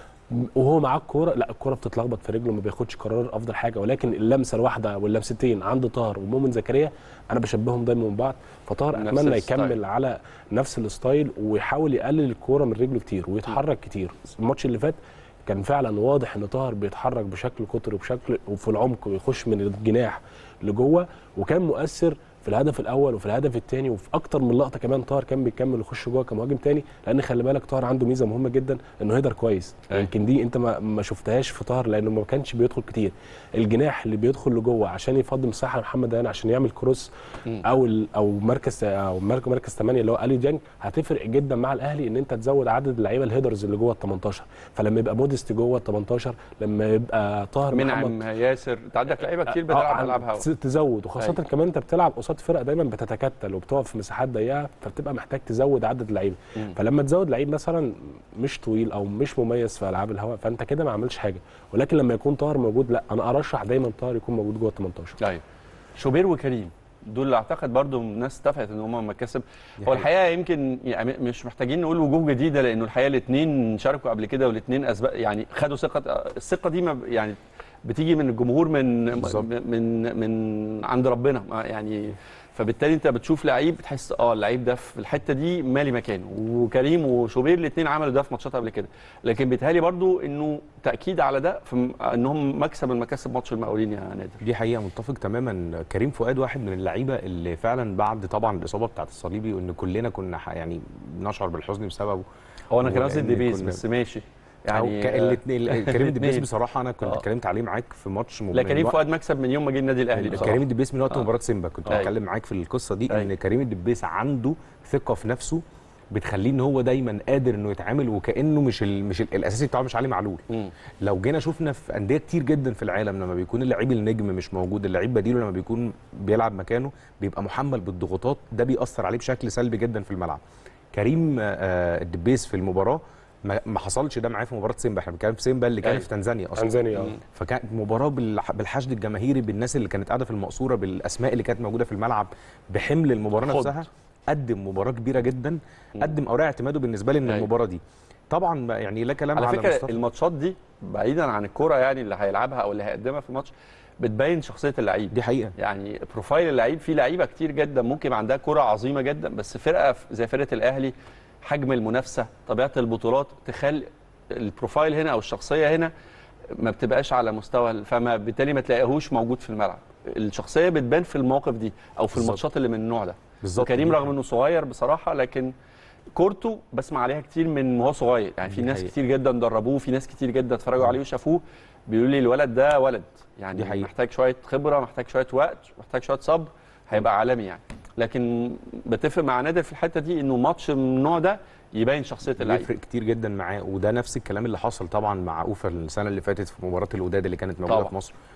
وهو معاه الكوره لا الكوره بتتلخبط في رجله ما بياخدش قرار افضل حاجه ولكن اللمسه الواحده واللمستين عند طاهر ومؤمن زكريا انا بشبههم دايما من بعض فطاهر نفس اتمنى الستايل. يكمل على نفس الستايل ويحاول يقلل الكوره من رجله كتير ويتحرك كتير الماتش اللي فات كان فعلا واضح ان طاهر بيتحرك بشكل قطري وبشكل وفي العمق ويخش من الجناح لجوه وكان مؤثر في الهدف الاول وفي الهدف الثاني وفي اكتر من لقطه كمان طاهر كان بيكمل يخش جوه كمهاجم تاني لان خلي بالك طاهر عنده ميزه مهمه جدا انه هيدر كويس أيوة. يمكن دي انت ما, ما شفتهاش في طاهر لانه ما كانش بيدخل كتير الجناح اللي بيدخل لجوه عشان يفضي مساحه لمحمد ديان عشان يعمل كروس مم. او ال- او مركز او مركز مركز 8 اللي هو اليو ديانج هتفرق جدا مع الاهلي ان انت تزود عدد اللعيبه الهيدرز اللي جوه ال 18 فلما يبقى موديست جوه ال 18 لما يبقى طاهر محمد منعم ياسر انت عندك لعيبه كتير آه، بتلعب عن- العاب هوا تز- تزود وخاصه أيوة. كمان انت بتلعب قصاد فرق دايما بتتكتل وبتقف في مساحات ضيقه فبتبقى محتاج تزود عدد اللعيبه مم. فلما تزود لعيب مثلا مش طويل او مش مميز في العاب الهواء فانت كده ما عملش حاجه ولكن لما يكون طاهر موجود لا انا ارشح دايما طاهر يكون موجود جوه ال 18 ايوه شوبير وكريم دول اللي اعتقد برضو الناس اتفقت ان هم مكاسب دي هو الحقيقه يمكن يعني مش محتاجين نقول وجوه جديده لانه الحقيقه الاثنين شاركوا قبل كده والاثنين اسباب يعني خدوا ثقه الثقه دي ما ب- يعني بتيجي من الجمهور من بالظبط. من من عند ربنا ما يعني فبالتالي انت بتشوف لعيب بتحس اه اللعيب ده في الحته دي مالي مكانه وكريم وشوبير الاثنين عملوا ده في ماتشات قبل كده لكن بيتهيألي برضو انه تاكيد على ده في م- انهم مكسب المكاسب ماتش المقاولين يا نادر دي حقيقه متفق تماما كريم فؤاد واحد من اللعيبه اللي فعلا بعد طبعا الاصابه بتاعت الصليبي وان كلنا كنا ح- يعني نشعر بالحزن بسببه هو انا كان قصدي ولأن الديبيز كنا- بس ماشي يعني يعني آه، الاثنين كريم الدبيس الاتنين. بصراحه انا كنت آه. اتكلمت عليه معاك في ماتش لا من كريم وقت- فؤاد مكسب من يوم ما جه النادي الاهلي بصراحه كريم الدبيس من وقت آه. مباراه سيمبا كنت أيوة. بتكلم معاك في القصه دي أيوة. ان كريم الدبيس عنده ثقه في نفسه بتخليه ان هو دايما قادر انه يتعامل وكانه مش ال مش ال الاساسي بتاعه مش علي معلول مم. لو جينا شفنا في انديه كتير جدا في العالم لما بيكون اللعيب النجم مش موجود اللعيب بديله لما بيكون بيلعب مكانه بيبقى محمل بالضغوطات ده بيأثر عليه بشكل سلبي جدا في الملعب كريم آه، الدبيس في المباراه ما ما حصلش ده معاه في مباراه سيمبا احنا بنتكلم في سيمبا اللي كانت أيوة. في تنزانيا اصلا تنزانيا اه مم. فكانت مباراه بالح- بالحشد الجماهيري بالناس اللي كانت قاعده في المقصوره بالاسماء اللي كانت موجوده في الملعب بحمل المباراه خد. نفسها قدم مباراه كبيره جدا مم. قدم اوراق اعتماده بالنسبه لي من أيوة. المباراه دي طبعا بقى يعني لا كلام على على فكره مصطفى. الماتشات دي بعيدا عن الكوره يعني اللي هيلعبها او اللي هيقدمها في الماتش بتبين شخصيه اللعيب دي حقيقه يعني بروفايل اللعيب في لعيبه كتير جدا ممكن يبقى عندها كره عظيمه جدا بس فرقه ف- زي فرقه الاهلي حجم المنافسه طبيعه البطولات تخلي البروفايل هنا او الشخصيه هنا ما بتبقاش على مستوى ال- فما بالتالي ما تلاقيهوش موجود في الملعب الشخصيه بتبان في المواقف دي او في بالظبط. الماتشات اللي من النوع ده بالظبط وكريم دي رغم انه صغير بصراحه لكن كورته بسمع عليها كتير من وهو صغير يعني في دي ناس حقيقة. كتير جدا دربوه في ناس كتير جدا اتفرجوا عليه وشافوه بيقولوا لي الولد ده ولد يعني دي حقيقة. محتاج شويه خبره محتاج شويه وقت محتاج شويه صبر هيبقى عالمي يعني لكن بتفق مع نادر في الحته دي انه ماتش من النوع ده يبين شخصيه اللعيب بيفرق كتير جدا معاه وده نفس الكلام اللي حصل طبعا مع اوفا السنه اللي فاتت في مباراه الوداد اللي كانت موجوده طبعا. في مصر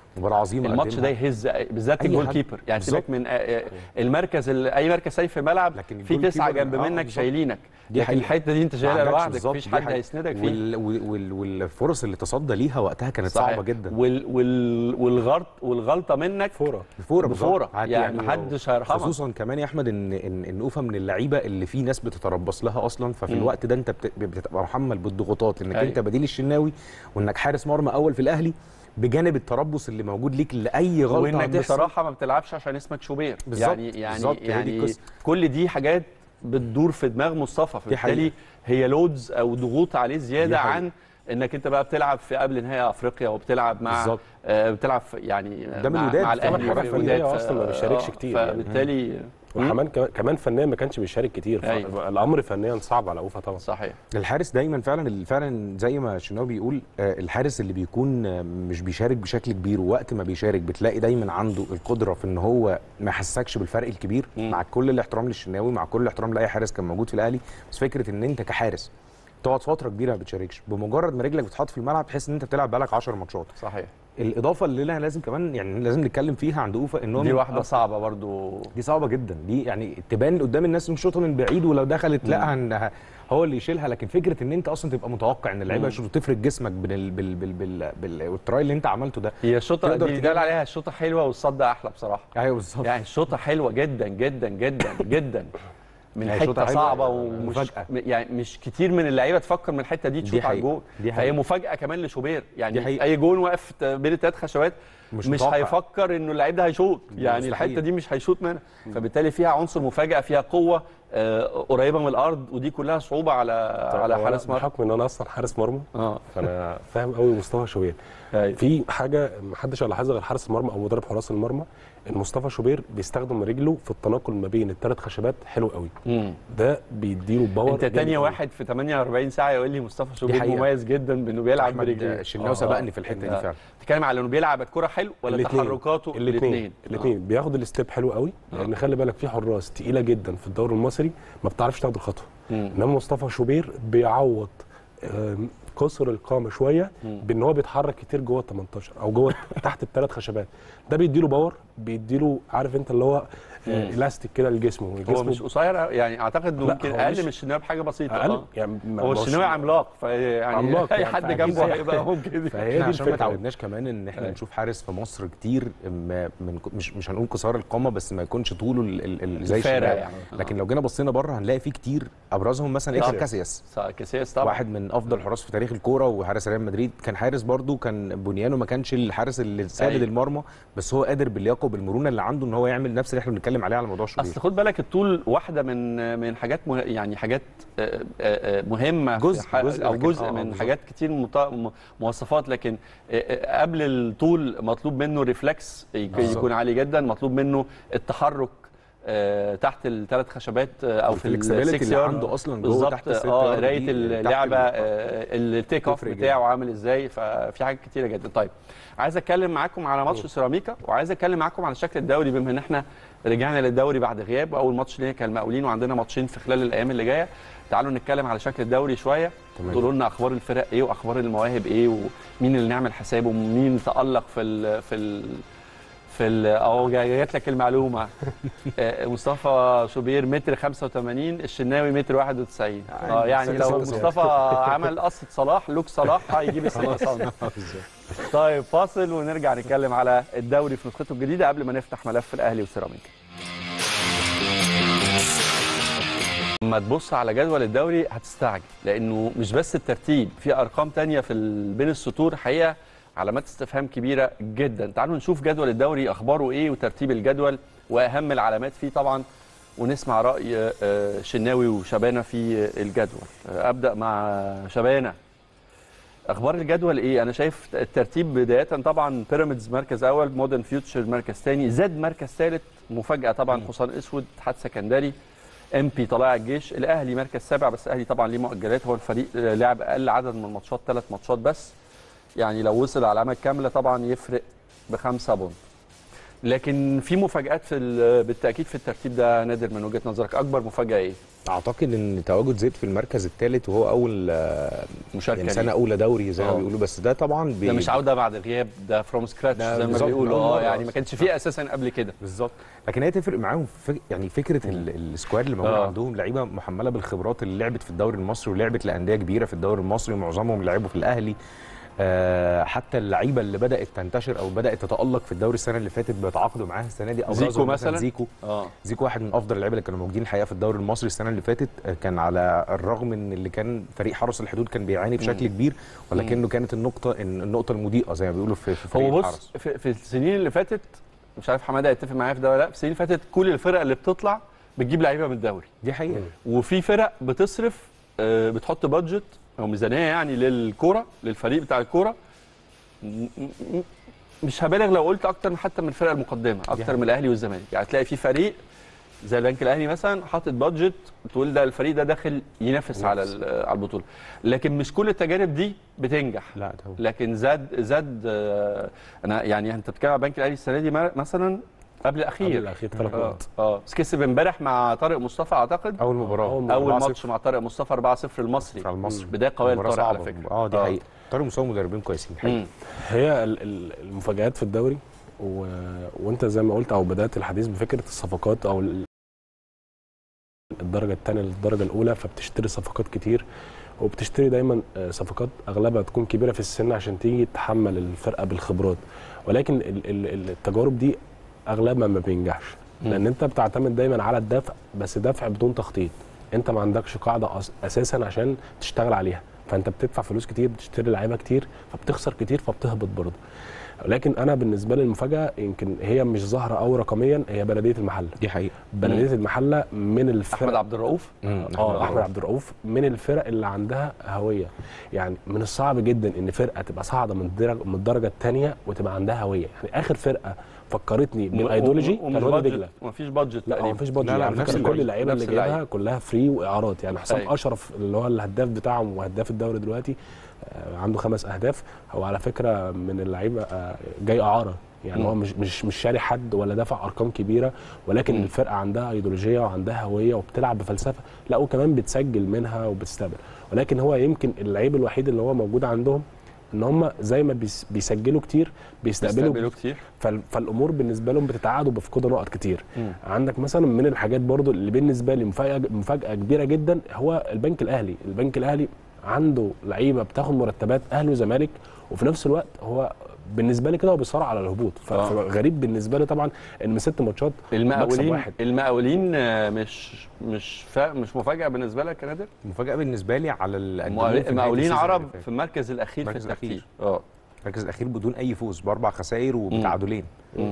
مباراه عظيمه الماتش ده قدمها. يهز بالذات أي الجول حد. كيبر يعني بالظبط. سيبك من آه، آه، المركز ال- اي مركز ثاني في الملعب لكن في الجول تسعه كيبر- جنب آه، منك بالظبط. شايلينك دي لكن حقيقة. الحته دي انت ما شايلها عندكش لوحدك بالظبط، مفيش دي حد حقيقة. هيسندك فيه وال وال والفرص اللي تصدى ليها وقتها كانت صحيح. صعبه جدا وال وال والغلط والغلطه منك فوره بفوره بالظبط. بفورة. عادي يعني محدش هيرحمك. خصوصا كمان يا احمد ان ان ان اوفا من اللعيبه اللي في ناس بتتربص لها اصلا ففي مم. الوقت ده انت بت- بتبقى محمل بالضغوطات انك أيوة. انت بديل الشناوي وانك حارس مرمى اول في الاهلي بجانب التربص اللي موجود ليك لاي غلطه وانك هتحصل. بصراحه ما بتلعبش عشان اسمك شوبير بالظبط، يعني يعني بالظبط، هي دي يعني القصة. كل دي حاجات بتدور في دماغ مصطفى دي فبالتالي حقيقة. هي لودز او ضغوط عليه دي زياده حقيقة. عن انك انت بقى بتلعب في قبل نهائي افريقيا وبتلعب مع بالظبط. آه بتلعب في يعني قدام مع, الوداد مع كمان الاهلي حراس في فنية الوداد أصلاً ما ف- بيشاركش آه، كتير يعني. فبالتالي وكمان كمان- كمان فنيا ما كانش بيشارك كتير أيوة. فالامر فنيا صعب على اوفا طبعا صحيح الحارس دايما فعلا فعلا زي ما شناوي بيقول آه، الحارس اللي بيكون آه، مش بيشارك بشكل كبير ووقت ما بيشارك بتلاقي دايما عنده القدره في ان هو ما يحسكش بالفرق الكبير مم. مع كل الاحترام للشناوي مع كل الاحترام لاي حارس كان موجود في الاهلي بس فكره ان انت كحارس تقعد فتره كبيره ما بتشاركش بمجرد ما رجلك بتتحط في الملعب تحس ان انت بتلعب بقالك 10 ماتشات صحيح الاضافه اللي لها لازم كمان يعني لازم نتكلم فيها عند اوفا ان هو دي من واحده أكتر- صعبه برضو دي صعبه جدا دي يعني تبان قدام الناس نشوطها من بعيد ولو دخلت لا هن- هو اللي يشيلها لكن فكره ان انت اصلا تبقى متوقع ان اللعيبه مم. يشوطوا تفرد جسمك بال بال بال بال بال والتراي اللي انت عملته ده هي الشوطه تقدر دي تجيب- قال عليها الشوطه حلوه والصد احلى بصراحه ايوه بالظبط يعني الشوطه حلوه جدا جدا جدا جدا من هي شوطة حته حلوة، صعبه آه، ومش مفاجأة. يعني مش كتير من اللعيبه تفكر من الحته دي دي تشوط على حقيقة، الجول دي فهي حقيقة. مفاجاه كمان لشوبير دي يعني حقيقة. اي جول واقف بين الثلاث خشبات مش مش, متوقع. هيفكر انه اللعيب ده هيشوط يعني مستحيل. الحته دي مش هيشوط منها فبالتالي فيها عنصر مفاجاه فيها قوه آه، قريبه من الارض ودي كلها صعوبه على على هو حارس أنا مرمى بحكم ان انا اصلا حارس مرمى اه فانا فاهم قوي مصطفى شوبير أيوة. في حاجه ما حدش هيلاحظها غير حارس المرمى او مدرب حراس المرمى ان مصطفى شوبير بيستخدم رجله في التناقل ما بين الثلاث خشبات حلو قوي مم. ده بيديله باور انت جامد تاني قوي. واحد في 48 ساعه يقول لي مصطفى شوبير حقيقة. مميز جدا بانه بيلعب احمد برجليه الشناوي سبقني في الحته دي آه. فعلا تتكلم على انه بيلعب الكره حلو ولا الاتنين. تحركاته الاثنين الاثنين بياخد الستيب حلو قوي لان خلي بالك في حراس تقيله جدا في الدوري المصري ما بتعرفش تاخد الخطوه مم. انما مصطفى شوبير بيعوض آم، قصر القامه شويه مم. بان هو بيتحرك كتير جوه ال 18 او جوه تحت الثلاث خشبات ده بيديله باور بيديله عارف انت اللي هو آه، مم. الاستيك كده لجسمه هو جسمه مش قصير أوي، يعني اعتقد انه لا، يمكن هو اقل مش- من الشناوي بحاجه بسيطه اقل آه. يعني ما- هو ما الشناوي عملاق فيعني عملاق اي يعني، حد فأكيد جنبه زي- هيبقى ممكن فهي احنا دي عشان ما الفكره تعودناش كمان ان احنا أيوة. نشوف حارس في مصر كتير ما من مش مش هنقول قصار القامه بس ما يكونش طوله ال- ال- ال- زي الفارع الشناوي يعني. آه. لكن لو جينا بصينا بره هنلاقي فيه كتير ابرزهم مثلا ايكر طبعا. كاسياس صح، كاسياس طبعا واحد من افضل حراس في تاريخ الكوره وحارس ريال مدريد كان حارس برضو كان بنيانه ما كانش الحارس اللي سادد أيوة. المرمى بس هو قادر باللياقه وبالمرونه اللي عنده ان هو يعمل نفس اللي احنا بنتكلم عليه على موضوع شوبير اصل خد بالك الطول واحده من من حاجات مه... يعني حاجات آه، آه، مهمه في جزء- ح- جزء او لكن- جزء آه، من بالظبط. حاجات كتير مط... م- مواصفات لكن آه، آه، قبل الطول مطلوب منه ريفلكس يك- بالظبط. يكون عالي جدا مطلوب منه التحرك آه، تحت الثلاث خشبات آه، او في والflexibility السكس اللي يارد. عنده أصلاً جوه بالظبط تحت الست اه يارد قرايه دي، تحت اللعبه ال- آه، التيك اوف تفرق بتاعه عامل ازاي ففي حاجات كتيره جدا طيب عايز اتكلم معاكم على ماتش سيراميكا وعايز اتكلم معاكم على شكل الدوري بما ان احنا رجعنا للدوري بعد غياب واول ماتش لينا كان المقاولين وعندنا ماتشين في خلال الايام اللي جايه تعالوا نتكلم على شكل الدوري شويه تمام. تقولوا لنا اخبار الفرق ايه واخبار المواهب ايه ومين اللي نعمل حسابه ومين تالق في ال في ال في ال اهو جاي- جات لك المعلومه آه، مصطفى شوبير متر 85 الشناوي متر 91 اه يعني ستة لو ستة مصطفى عمل قصه صلاح لوك صلاح هيجيب الستة سم طيب فاصل ونرجع نتكلم على الدوري في نسخته الجديده قبل ما نفتح ملف الاهلي وسيراميكا لما تبص على جدول الدوري هتستعجب لانه مش بس الترتيب في ارقام تانية في ال- بين السطور حقيقه علامات استفهام كبيره جدا تعالوا نشوف جدول الدوري اخباره ايه وترتيب الجدول واهم العلامات فيه طبعا ونسمع راي آه، شناوي وشبانه في الجدول آه، ابدا مع شبانه اخبار الجدول ايه انا شايف الترتيب بدايه طبعا بيراميدز مركز اول مودرن فيوتشر مركز ثاني زد مركز ثالث مفاجاه طبعا حصان اسود اتحاد سكندري ام بي طلائع الجيش الاهلي مركز سابع بس الاهلي طبعا ليه مؤجلات هو الفريق لعب اقل عدد من الماتشات ثلاث ماتشات بس يعني لو وصل على علامات كامله طبعا يفرق بخمسه بونت لكن في مفاجات في ال- بالتاكيد في الترتيب ده نادر من وجهه نظرك اكبر مفاجاه ايه؟ اعتقد ان تواجد زيد في المركز الثالث وهو اول آه، مشاركه يعني ليه. سنه اولى دوري زي ما آه. بيقولوا بس ده طبعا بي... ده مش عوده بعد غياب ده فروم سكراتش ده زي ما بالظبط، بيقولوا أول اه مرة يعني ما أصلاً. كانش فيه اساسا قبل كده بالظبط لكن هي تفرق معاهم في يعني فكره ال- السكواد اللي موجود آه. عندهم لعيبه محمله بالخبرات اللي لعبت في الدوري المصري ولعبت لانديه كبيره في الدوري المصري معظمهم لعبوا في الاهلي آه حتى اللعيبه اللي بدات تنتشر او بدات تتالق في الدوري السنه اللي فاتت بيتعاقدوا معاها السنه دي زيكو أبرزهم مثلاً؟ زيكو اه زيكو واحد من افضل اللعيبه اللي كانوا موجودين الحقيقه في الدوري المصري السنه اللي فاتت آه، كان على الرغم ان اللي كان فريق حرس الحدود كان بيعاني بشكل كبير ولكنه كانت النقطه إن- النقطه المضيئه زي ما بيقولوا في في فريق هو بص الحرس في, في السنين اللي فاتت مش عارف حماده يتفق معايا في ده ولا لا في السنين اللي فاتت كل الفرق اللي بتطلع بتجيب لعيبه من الدوري دي حقيقه وفي فرق بتصرف آه، بتحط بادجت او ميزانيه يعني للكوره للفريق بتاع الكوره م- م- مش هبالغ لو قلت اكتر من حتى من الفرق المقدمه اكتر حقيقة. من الاهلي والزمالك يعني تلاقي في فريق زي البنك الاهلي مثلا حاطط بادجت تقول ده الفريق ده داخل ينافس على ال- على البطوله لكن مش كل التجارب دي بتنجح لا ده هو. لكن زاد زاد آه، انا يعني انت بتتكلم على البنك الاهلي السنه دي ما- مثلا قبل الاخير قبل الاخير ثلاث اه نقط اه بس كسب امبارح مع طارق مصطفى اعتقد اول مباراه أول اول 4-0 ماتش مع طارق مصطفى 4-0 المصري على المصري بدايه قويه مباراة لطارق على صعبة. فكره اه دي حقيقه طارق مصطفى مدربين كويسين حقيقة. مم. هي ال- ال- المفاجآت في الدوري و... وانت زي ما قلت او بدات الحديث بفكره الصفقات او ال- الدرجه الثانيه للدرجه الاولى فبتشتري صفقات كتير وبتشتري دايما آه، صفقات اغلبها تكون كبيره في السن عشان تيجي تحمل الفرقه بالخبرات ولكن ال- ال- التجارب دي اغلبها ما بينجحش مم. لان انت بتعتمد دايما على الدفع بس دفع بدون تخطيط انت ما عندكش قاعده أس- اساسا عشان تشتغل عليها فانت بتدفع فلوس كتير بتشتري لعيبه كتير فبتخسر كتير فبتهبط برضه لكن انا بالنسبه لي المفاجاه يمكن هي مش ظاهره او رقميا هي بلديه المحله دي حقيقه بلديه المحله من الفرق احمد عبد الرؤوف اه احمد عبد الرؤوف من الفرق اللي عندها هويه يعني من الصعب جدا ان فرقه تبقى صاعده من الدرجه من الدرجه الثانيه وتبقى عندها هويه يعني اخر فرقه فكرتني بالايديولوجي كان وادي دجله ومفيش بادجت لا هو تقريبا مفيش بادجت لا، لا، على نفس فكره كل اللعيبة، اللعيبه اللي نفس اللعيبة. جايبها كلها فري واعارات يعني حسام أيوة. اشرف اللي هو الهداف بتاعهم وهداف الدوري دلوقتي آه، عنده خمس اهداف هو على فكره من اللعيبه آه، جاي اعاره يعني مم. هو مش مش مش شاري حد ولا دافع ارقام كبيره ولكن مم. الفرقه عندها ايديولوجيه وعندها هويه وبتلعب بفلسفه لا وكمان بتسجل منها وبتستقبل ولكن هو يمكن اللعيب الوحيد اللي هو موجود عندهم ان هم زي ما بيس- بيسجلوا كتير بيستقبلوا بيستقبلوا كتير فال- فالامور بالنسبه لهم بتتعاد وبيفقدوا نقط كتير مم. عندك مثلا من الحاجات برضو اللي بالنسبه لي مفاجاه مفاجاه كبيره جدا هو البنك الاهلي البنك الاهلي عنده لعيبه بتاخد مرتبات اهلي وزمالك وفي نفس الوقت هو بالنسبه لي كده هو بيصارع على الهبوط ف- آه. فغريب بالنسبه لي طبعا ان من ست ماتشات مكسب المقاولين واحد المقاولين آه، مش مش فا... مش مفاجاه بالنسبه لك يا نادر مفاجاه بالنسبه لي على اللي قدموه في نهاية المقاولين السيزون عرب اللي فات. في المركز الاخير في المركز الترتيب الأخير. اه المركز الاخير بدون اي فوز باربع خسائر وبتعادلين مم.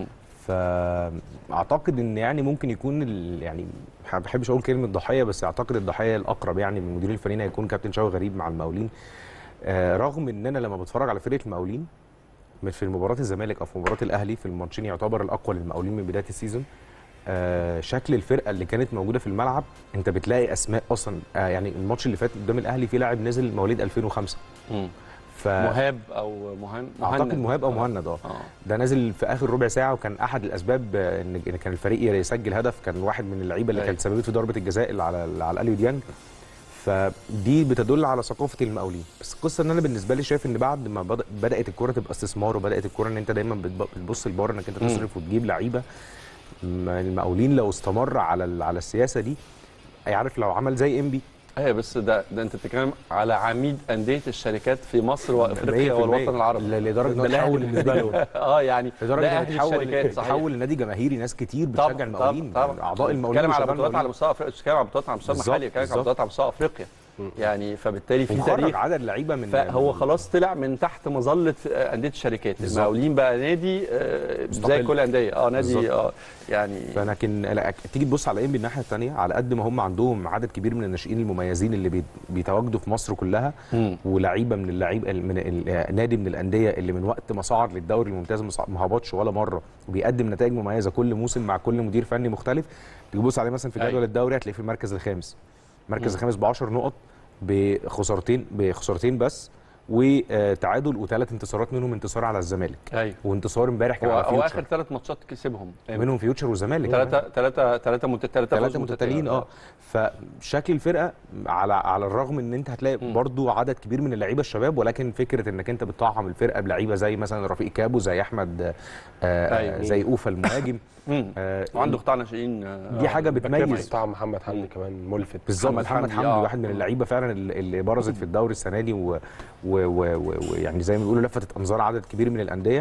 فاعتقد ان يعني ممكن يكون ال... يعني ما بحبش اقول كلمه ضحيه بس اعتقد الضحيه الاقرب يعني من المدير الفني هيكون كابتن شوقي غريب مع المقاولين آه رغم ان انا لما بتفرج على فرقه المقاولين من في مباراه الزمالك او في مباراه الاهلي في الماتشين يعتبر الاقوى للمقاولين من بدايه السيزون آه شكل الفرقه اللي كانت موجوده في الملعب انت بتلاقي اسماء اصلا آه يعني الماتش اللي فات قدام الاهلي في لاعب نزل مواليد 2005 مم. ف مهاب او مهند اعتقد مهاب او مهند اه اه ده نازل في اخر ربع ساعه وكان احد الاسباب آه، ان إن كان الفريق يسجل هدف كان واحد من اللعيبه اللي أيوة. كانت سببت في ضربه الجزاء اللي على اللي على اليو ديانج فدي بتدل على ثقافه المقاولين بس القصه ان انا بالنسبه لي شايف ان بعد ما بدأ بدات الكوره تبقى استثمار وبدات الكوره ان انت دايما بتب- بتبص لبره انك انت مم. تصرف وتجيب لعيبه ما المقاولين لو استمر على ال- على السياسه دي عارف لو عمل زي انبي ايوه بس ده ده انت بتتكلم على عميد انديه الشركات في مصر وافريقيا 100% والوطن العربي ل- لدرجه ده انه الأهلي تحول بالنسبة لنادي له. اه يعني لدرجه ده انه أهلي تحول الشركات صحيح تحول لنادي جماهيري ناس كتير طبعا بتشجع المقاولين طبعا اعضاء المقاولين بتتكلم على بيشجعوا بطولات على المقاولين. مستوى افريقيا بتتكلم على بطولات على مستوى بالظبط، محلي بتتكلم على بالظبط. بطولات على مستوى افريقيا يعني فبالتالي في وخرج تاريخ عدد لعيبه من فهو من- خلاص طلع من تحت مظله آه، انديه الشركات بالظبط. المقاولين بقى نادي آه، زي مستقل. كل الانديه اه نادي بالظبط. اه يعني فلكن لا، تيجي تبص على انبي الناحيه الثانيه على قد ما هم عندهم عدد كبير من الناشئين المميزين اللي بي- بيتواجدوا في مصر كلها مم. ولعيبه من اللعيبه من ال- نادي من الانديه اللي من وقت ما صعد للدوري الممتاز ما صع- ما هبطش ولا مره وبيقدم نتائج مميزه كل موسم مع كل مدير فني مختلف تيجي تبص عليه مثلا في أيوة. جدول الدوري هتلاقيه في المركز الخامس المركز مم. الخامس ب 10 نقط بخسارتين بخسارتين بس وتعادل وثلاث انتصارات منهم انتصار على الزمالك ايوه وانتصار امبارح كان هو, على هو فيوتشر اخر ثلاث ماتشات كسبهم منهم فيوتشر والزمالك ثلاثة ثلاثة ثلاثة مت... ثلاثة ثلاثة متتاليين اه فشكل الفرقه على على الرغم ان انت هتلاقي مم. برضو عدد كبير من اللعيبه الشباب ولكن فكره انك انت بتطعم الفرقه بلعيبه زي مثلا رفيق كابو زي احمد آه أيوة. زي اوفا المهاجم مم. آه وعنده قطاع ناشئين آه، دي حاجه بتميز بتميز بتاع محمد حمدي مم. كمان ملفت بالظبط محمد محمد حمدي، حمدي آه. واحد من اللعيبه فعلا اللي اللي برزت في الدوري السنه دي ويعني و... و... و... ويعني زي ما بيقولوا لفتت انظار عدد كبير من الانديه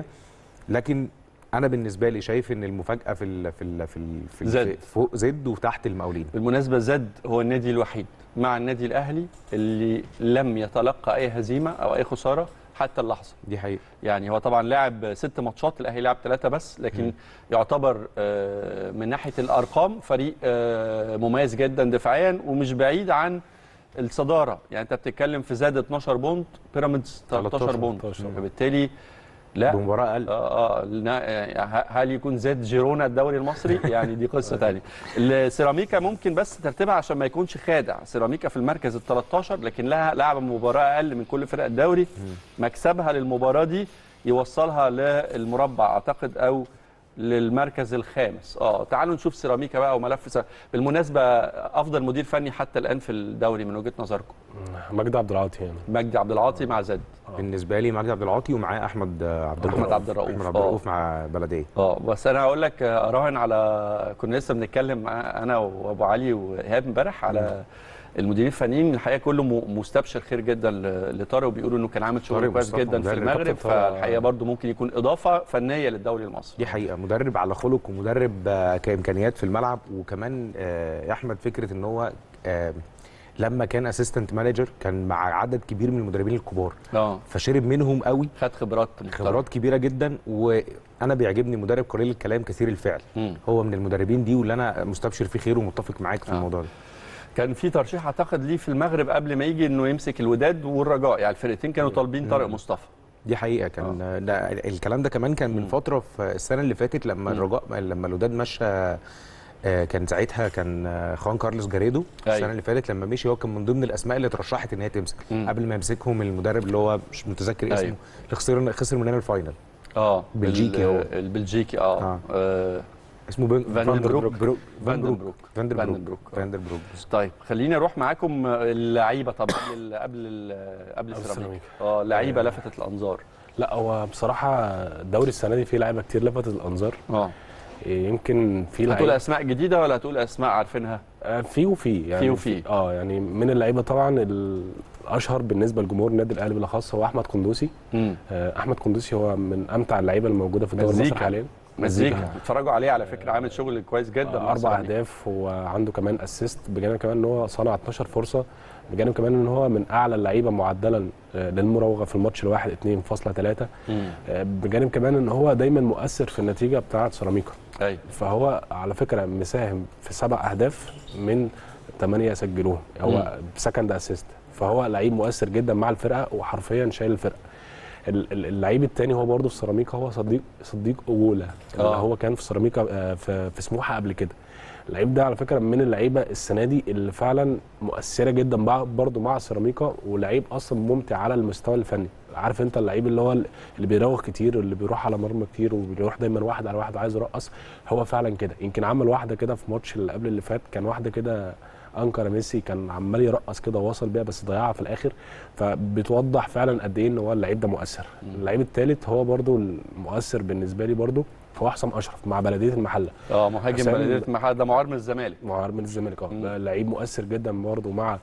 لكن انا بالنسبه لي شايف ان المفاجاه في ال... في ال... في, ال... في ال... زد. فوق زد وتحت المقاولين بالمناسبة زد هو النادي الوحيد مع النادي الأهلي اللي لم يتلقى أي هزيمة أو أي خسارة حتى اللحظة دي حقيقه يعني هو طبعا لعب ست ماتشات الأهلي لعب ثلاثة بس لكن مم. يعتبر آه، من ناحية الأرقام فريق آه، مميز جدا دفاعيا ومش بعيد عن الصدارة يعني أنت بتتكلم في زاد 12 بونت بيراميدز 13 13 بونت 13. فبالتالي لا بمباراه اقل اه اه نا- يعني هل يكون زاد جيرونا الدوري المصري يعني دي قصه ثانيه السيراميكا ممكن بس ترتيبها عشان ما يكونش خادع سيراميكا في المركز ال 13 لكن لها لعبه مباراه اقل من كل فرق الدوري مكسبها للمباراه دي يوصلها للمربع اعتقد او للمركز الخامس اه تعالوا نشوف سيراميكا بقى وملف سيراميكا. بالمناسبه افضل مدير فني حتى الان في الدوري من وجهه نظركم مجدي عبد العاطي يعني مجدي عبد العاطي مع زد بالنسبه لي مجدي عبد العاطي ومعاه احمد آه، عبد أحمد عبد الرؤوف. احمد عبد آه. الرؤوف مع بلديه اه بس انا هقول لك آه، اراهن على كنا لسه بنتكلم مع- انا وابو علي وايهاب امبارح على المديرين الفنيين الحقيقه كله م- مستبشر خير جدا ل- لطارق وبيقولوا انه كان عامل شغل طارق كويس مصطفى جدا في مدرب. المغرب كابتن طارق. فالحقيقه برضو ممكن يكون اضافه فنيه للدوري المصري دي حقيقه مدرب على خلق ومدرب آه، كامكانيات في الملعب وكمان آه، يا احمد فكره ان هو آه، لما كان اسيستنت مانجر كان مع عدد كبير من المدربين الكبار اه فشرب منهم قوي خد خبرات محترمة. خبرات كبيره جدا وانا بيعجبني مدرب قليل الكلام كثير الفعل مم. هو من المدربين دي واللي انا مستبشر فيه خير ومتفق معاك في آه. الموضوع ده كان في ترشيح اعتقد ليه في المغرب قبل ما يجي انه يمسك الوداد والرجاء يعني الفرقتين كانوا طالبين طارق مصطفى دي حقيقه كان آه. ده الكلام ده كمان كان من مم. فتره في السنه اللي فاتت لما مم. الرجاء لما الوداد مشى آه، كان ساعتها كان آه، خوان كارلوس جاريدو أيوة. السنه اللي فاتت لما مشي هو كان من ضمن الاسماء اللي اترشحت ان هي تمسك مم. قبل ما يمسكهم المدرب اللي هو مش متذكر اسمه أيوة. اللي خسر خسر مننا الفاينل اه بلجيكي ال- هو. البلجيكي اه, آه. آه. اسمه بن- فاندربروك. برو- فاندربروك فاندربروك. فاندربروك فاندربروك. آه. فاندربروك طيب خليني اروح معاكم اللعيبه طب قبل ال- قبل ال- قبل السيراميكا السيراميكا. اه لعيبه لفتت الانظار لا هو بصراحه الدوري السنه دي فيه لعيبه كتير لفتت الانظار اه إيه، يمكن في هتقول لعيبه اسماء جديده ولا هتقول اسماء عارفينها آه، في وفي يعني في وفي. اه يعني من اللعيبه طبعا الاشهر بالنسبه لجمهور النادي الاهلي بالاخص هو احمد قندوسي امم آه، احمد قندوسي هو من امتع اللعيبه الموجوده في الدوري المصري مزيكا. حاليا مزيكا اتفرجوا عليه على فكره عامل شغل كويس جدا مع اربع سيراميكا. اهداف وعنده كمان اسيست بجانب كمان ان هو صنع 12 فرصه بجانب كمان ان هو من اعلى اللعيبه معدلا آه، للمراوغه في الماتش الواحد 2.3 مم. آه، بجانب كمان ان هو دايما مؤثر في النتيجه بتاعه سيراميكا ايوه فهو على فكره مساهم في سبع اهداف من ثمانيه سجلوهم هو سكند اسيست فهو لعيب مؤثر جدا مع الفرقه وحرفيا شايل الفرقه ال- ال- اللعيب الثاني هو برضه في سيراميكا هو صديق صديق اوجولا اللي آه. هو كان في سيراميكا آه، في في سموحه قبل كده اللعيب ده على فكره من اللعيبه السنه دي اللي فعلا مؤثره جدا مع- برضه مع سيراميكا ولعيب اصلا ممتع على المستوى الفني عارف انت اللعيب اللي هو اللي بيراوغ كتير واللي بيروح على مرمى كتير وبيروح دايما واحد على واحد عايز يرقص هو فعلا كده يمكن عمل واحده كده في ماتش اللي قبل اللي فات كان واحده كده انكر ميسي كان عمال يرقص كده ووصل بيها بس ضيعها في الاخر فبتوضح فعلا قد ايه ان هو اللعيب ده مؤثر اللعيب الثالث هو برضو المؤثر بالنسبه لي برضو هو حسام اشرف مع بلديه المحله اه مهاجم حسام- بلديه المحله ده معار من الزمالك مع من الزمالك اه مم. ده لعيب مؤثر جدا برضه مع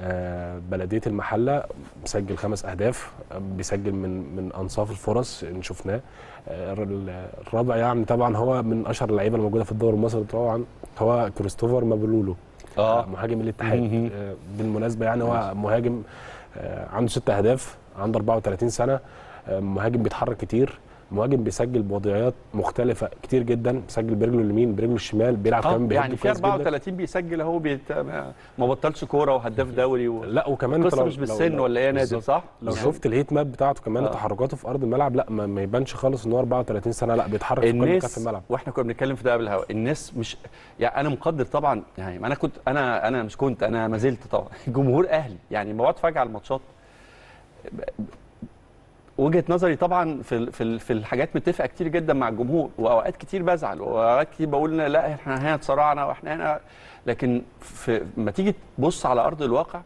آه، بلديه المحله مسجل خمس اهداف آه، بيسجل من من انصاف الفرص اللي شفناه آه، الر- الرابع يعني طبعا هو من اشهر اللعيبه الموجوده في الدوري المصري طبعا هو كريستوفر مابولولو اه مهاجم الاتحاد مهم. آه، بالمناسبه يعني هو مهاجم آه، عنده ست اهداف عنده 34 سنه آه، مهاجم بيتحرك كتير مهاجم بيسجل بوضعيات مختلفه كتير جدا بيسجل برجله اليمين برجله الشمال بيلعب اه كمان بهيد يعني في كويس جدا. 34 بيسجل اهو بيت... ما ما بطلش كوره وهداف دوري و... لا وكمان القصه لو- مش لو- بالسن لو- ولا ايه يا نادر بالظبط. صح؟ لو يعني شفت الهيت ماب بتاعته كمان آه. تحركاته في ارض الملعب لا ما, ما يبانش خالص ان هو 34 سنه لا بيتحرك في كل مكان في الناس الملعب واحنا كنا بنتكلم في ده قبل الهوا الناس مش يعني انا مقدر طبعا يعني انا كنت انا انا مش كنت انا ما زلت طبعا جمهور اهلي يعني لما بقعد اتفرج على الماتشات وجهه نظري طبعا في ال- في ال- في الحاجات متفقه كتير جدا مع الجمهور واوقات كتير بزعل واوقات كتير بقول لا احنا هنا اتصارعنا واحنا هنا لكن في لما تيجي تبص على ارض الواقع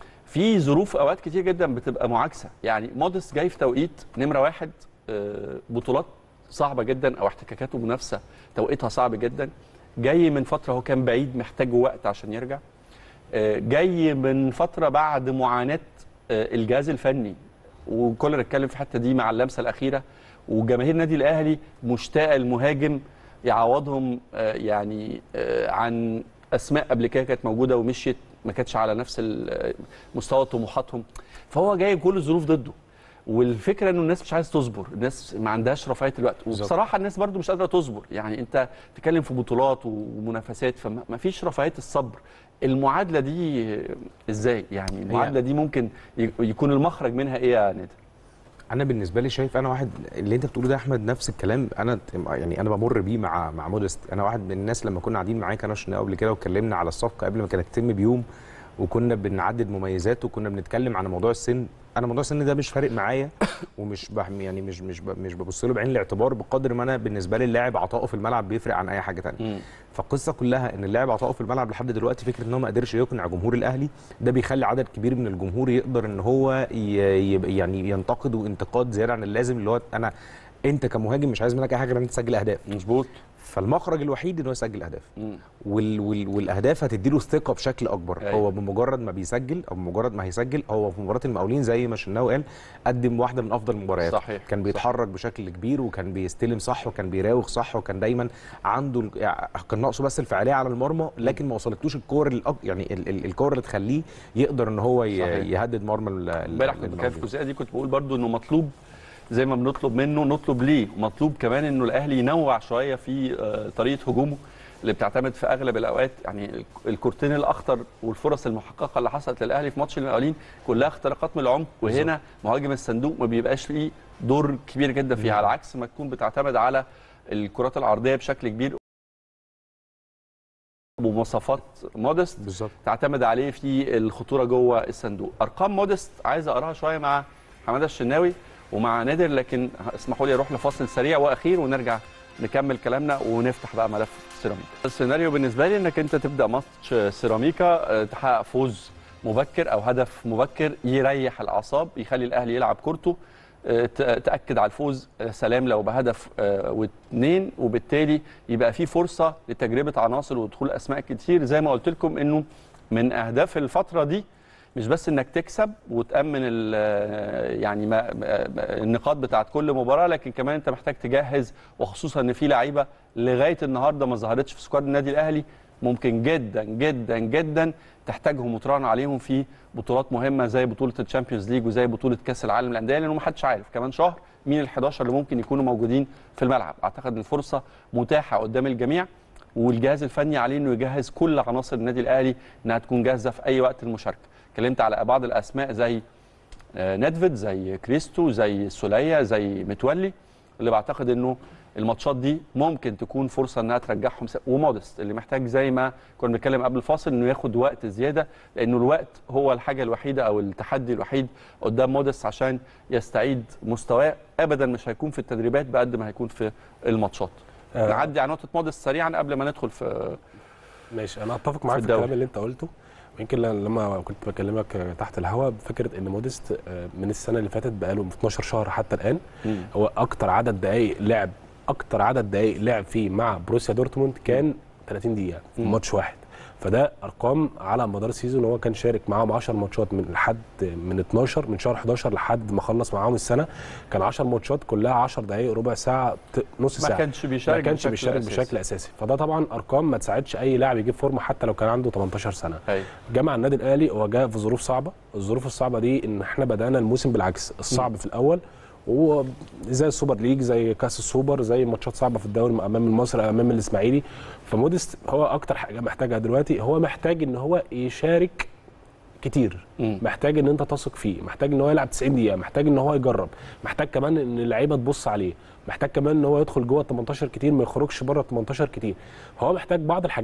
في ظروف اوقات كتير جدا بتبقى معاكسه يعني مودست جاي في توقيت نمره واحد آه، بطولات صعبه جدا او احتكاكات ومنافسه توقيتها صعب جدا جاي من فتره هو كان بعيد محتاج وقت عشان يرجع آه، جاي من فتره بعد معاناه آه، الجهاز الفني وكولر اتكلم في الحته دي مع اللمسه الاخيره وجماهير النادي الاهلي مشتاقه المهاجم يعوضهم آه، يعني آه، عن اسماء قبل كده كانت موجوده ومشيت ما كانتش على نفس ال- مستوى طموحاتهم فهو جاي كل الظروف ضده والفكره انه الناس مش عايزه تصبر الناس ما عندهاش رفاهيه الوقت بالظبط. وبصراحه الناس برضو مش قادره تصبر يعني انت تتكلم في بطولات ومنافسات فما فيش رفاهيه الصبر المعادله دي ازاي يعني المعادله دي ممكن ي- يكون المخرج منها ايه يا نادر انا بالنسبه لي شايف انا واحد اللي انت بتقوله ده يا احمد نفس الكلام انا يعني انا بمر بيه مع مع مودست انا واحد من الناس لما كنا قاعدين معاه كانوا شفنا قبل كده واتكلمنا على الصفقه قبل ما كانت تتم بيوم وكنا بنعدد مميزات وكنا بنتكلم عن موضوع السن انا موضوع السن ده مش فارق معايا ومش بح يعني مش مش ب- مش ببص له بعين الاعتبار بقدر ما انا بالنسبه لي اللاعب عطائه في الملعب بيفرق عن اي حاجه ثانيه فالقصه كلها ان اللاعب عطائه في الملعب لحد دلوقتي فكره ان هو ما قدرش يقنع جمهور الاهلي ده بيخلي عدد كبير من الجمهور يقدر ان هو ي- يبقى يعني ينتقده انتقاد زياده عن اللازم اللي هو انا انت كمهاجم مش عايز منك اي حاجه غير ان انت تسجل اهداف مظبوط فالمخرج الوحيد ان هو يسجل اهداف وال وال والاهداف هتديله ثقه بشكل اكبر أيوة. هو بمجرد ما بيسجل او بمجرد ما هيسجل هو في مباراه المقاولين زي ما شناوي قال قدم واحده من افضل المباريات صحيح. كان بيتحرك بشكل كبير وكان بيستلم صح وكان بيراوغ صح وكان دايما عنده ال- يعني كان ناقصه بس الفعاليه على المرمى لكن ما وصلتلوش الكور الأك... يعني ال- ال- الكور اللي تخليه يقدر ان هو ي... صحيح. يهدد مرمى ال- ال- امبارح كنت بتكلم في المقاولين. الجزئيه دي كنت بقول برضو انه مطلوب زي ما بنطلب منه نطلب ليه ومطلوب كمان انه الاهلي ينوع شويه في آه، طريقه هجومه اللي بتعتمد في اغلب الاوقات يعني ال- الكورتين الاخطر والفرص المحققه اللي حصلت للاهلي في ماتش المقاولين كلها اختراقات من العمق وهنا مهاجم الصندوق ما بيبقاش ليه دور كبير جدا فيها على عكس ما تكون بتعتمد على الكرات العرضيه بشكل كبير ومواصفات مودست بالظبط تعتمد عليه في الخطوره جوه الصندوق ارقام مودست عايز اقراها شويه مع حماده الشناوي ومع نادر لكن اسمحوا لي اروح لفاصل سريع واخير ونرجع نكمل كلامنا ونفتح بقى ملف سيراميكا السيناريو بالنسبه لي انك انت تبدا ماتش سيراميكا آه، تحقق فوز مبكر او هدف مبكر يريح الاعصاب يخلي الاهلي يلعب كورته آه، ت- تاكد على الفوز آه، سلام لو بهدف آه، واثنين وبالتالي يبقى في فرصه لتجربه عناصر ودخول اسماء كتير زي ما قلت لكم انه من اهداف الفتره دي مش بس انك تكسب وتامن ال- يعني ما ما- النقاط بتاعت كل مباراه لكن كمان انت محتاج تجهز وخصوصا ان في لعيبه لغايه النهارده ما ظهرتش في سكواد النادي الاهلي ممكن جدا جدا جدا تحتاجهم وتراهن عليهم في بطولات مهمه زي بطوله الشامبيونز ليج وزي بطوله كاس العالم للانديه لانه ما حدش عارف كمان شهر مين ال 11 اللي ممكن يكونوا موجودين في الملعب اعتقد ان الفرصه متاحه قدام الجميع والجهاز الفني عليه انه يجهز كل عناصر النادي الاهلي انها تكون جاهزه في اي وقت المشاركه اتكلمت على بعض الاسماء زي آه، ندفيد زي كريستو زي سولية زي متولي اللي بعتقد انه الماتشات دي ممكن تكون فرصه انها ترجعهم س- ومودست اللي محتاج زي ما كنا بنتكلم قبل الفاصل انه ياخد وقت زياده لانه الوقت هو الحاجه الوحيده او التحدي الوحيد قدام مودست عشان يستعيد مستواه ابدا مش هيكون في التدريبات بقد ما هيكون في الماتشات آه. نعدي على نقطه مودست سريعا قبل ما ندخل في ماشي انا اتفق معاك في في, الدوري. الكلام اللي انت قلته ويمكن ل- لما كنت بكلمك آه، تحت الهواء بفكره ان موديست آه، من السنه اللي فاتت بقاله 12 شهر حتى الان هو اكتر عدد دقائق لعب اكتر عدد دقائق لعب فيه مع بروسيا دورتموند كان 30 دقيقه في مم. ماتش واحد فده ارقام على مدار السيزون هو كان شارك معاهم 10 ماتشات من لحد من 12 من شهر 11 لحد ما خلص معاهم السنه كان 10 ماتشات كلها 10 دقائق ربع ساعه ت- نص ما ساعه كانش بيشارك ما كانش بشكل بيشارك أساسي. بشكل اساسي فده طبعا ارقام ما تساعدش اي لاعب يجيب فورمه حتى لو كان عنده 18 سنه أيوة. جمع النادي الاهلي هو جاء في ظروف صعبه الظروف الصعبه دي ان احنا بدانا الموسم بالعكس الصعب في الاول وهو زي السوبر ليج زي كاس السوبر زي ماتشات صعبه في الدوري امام المصري امام الاسماعيلي فموديست هو اكتر حاجه محتاجها دلوقتي هو محتاج ان هو يشارك كتير مم. محتاج ان انت تثق فيه محتاج ان هو يلعب 90 دقيقه محتاج ان هو يجرب محتاج كمان ان اللعيبه تبص عليه محتاج كمان ان هو يدخل جوه ال 18 كتير ما يخرجش بره ال 18 كتير هو محتاج بعض الحاجات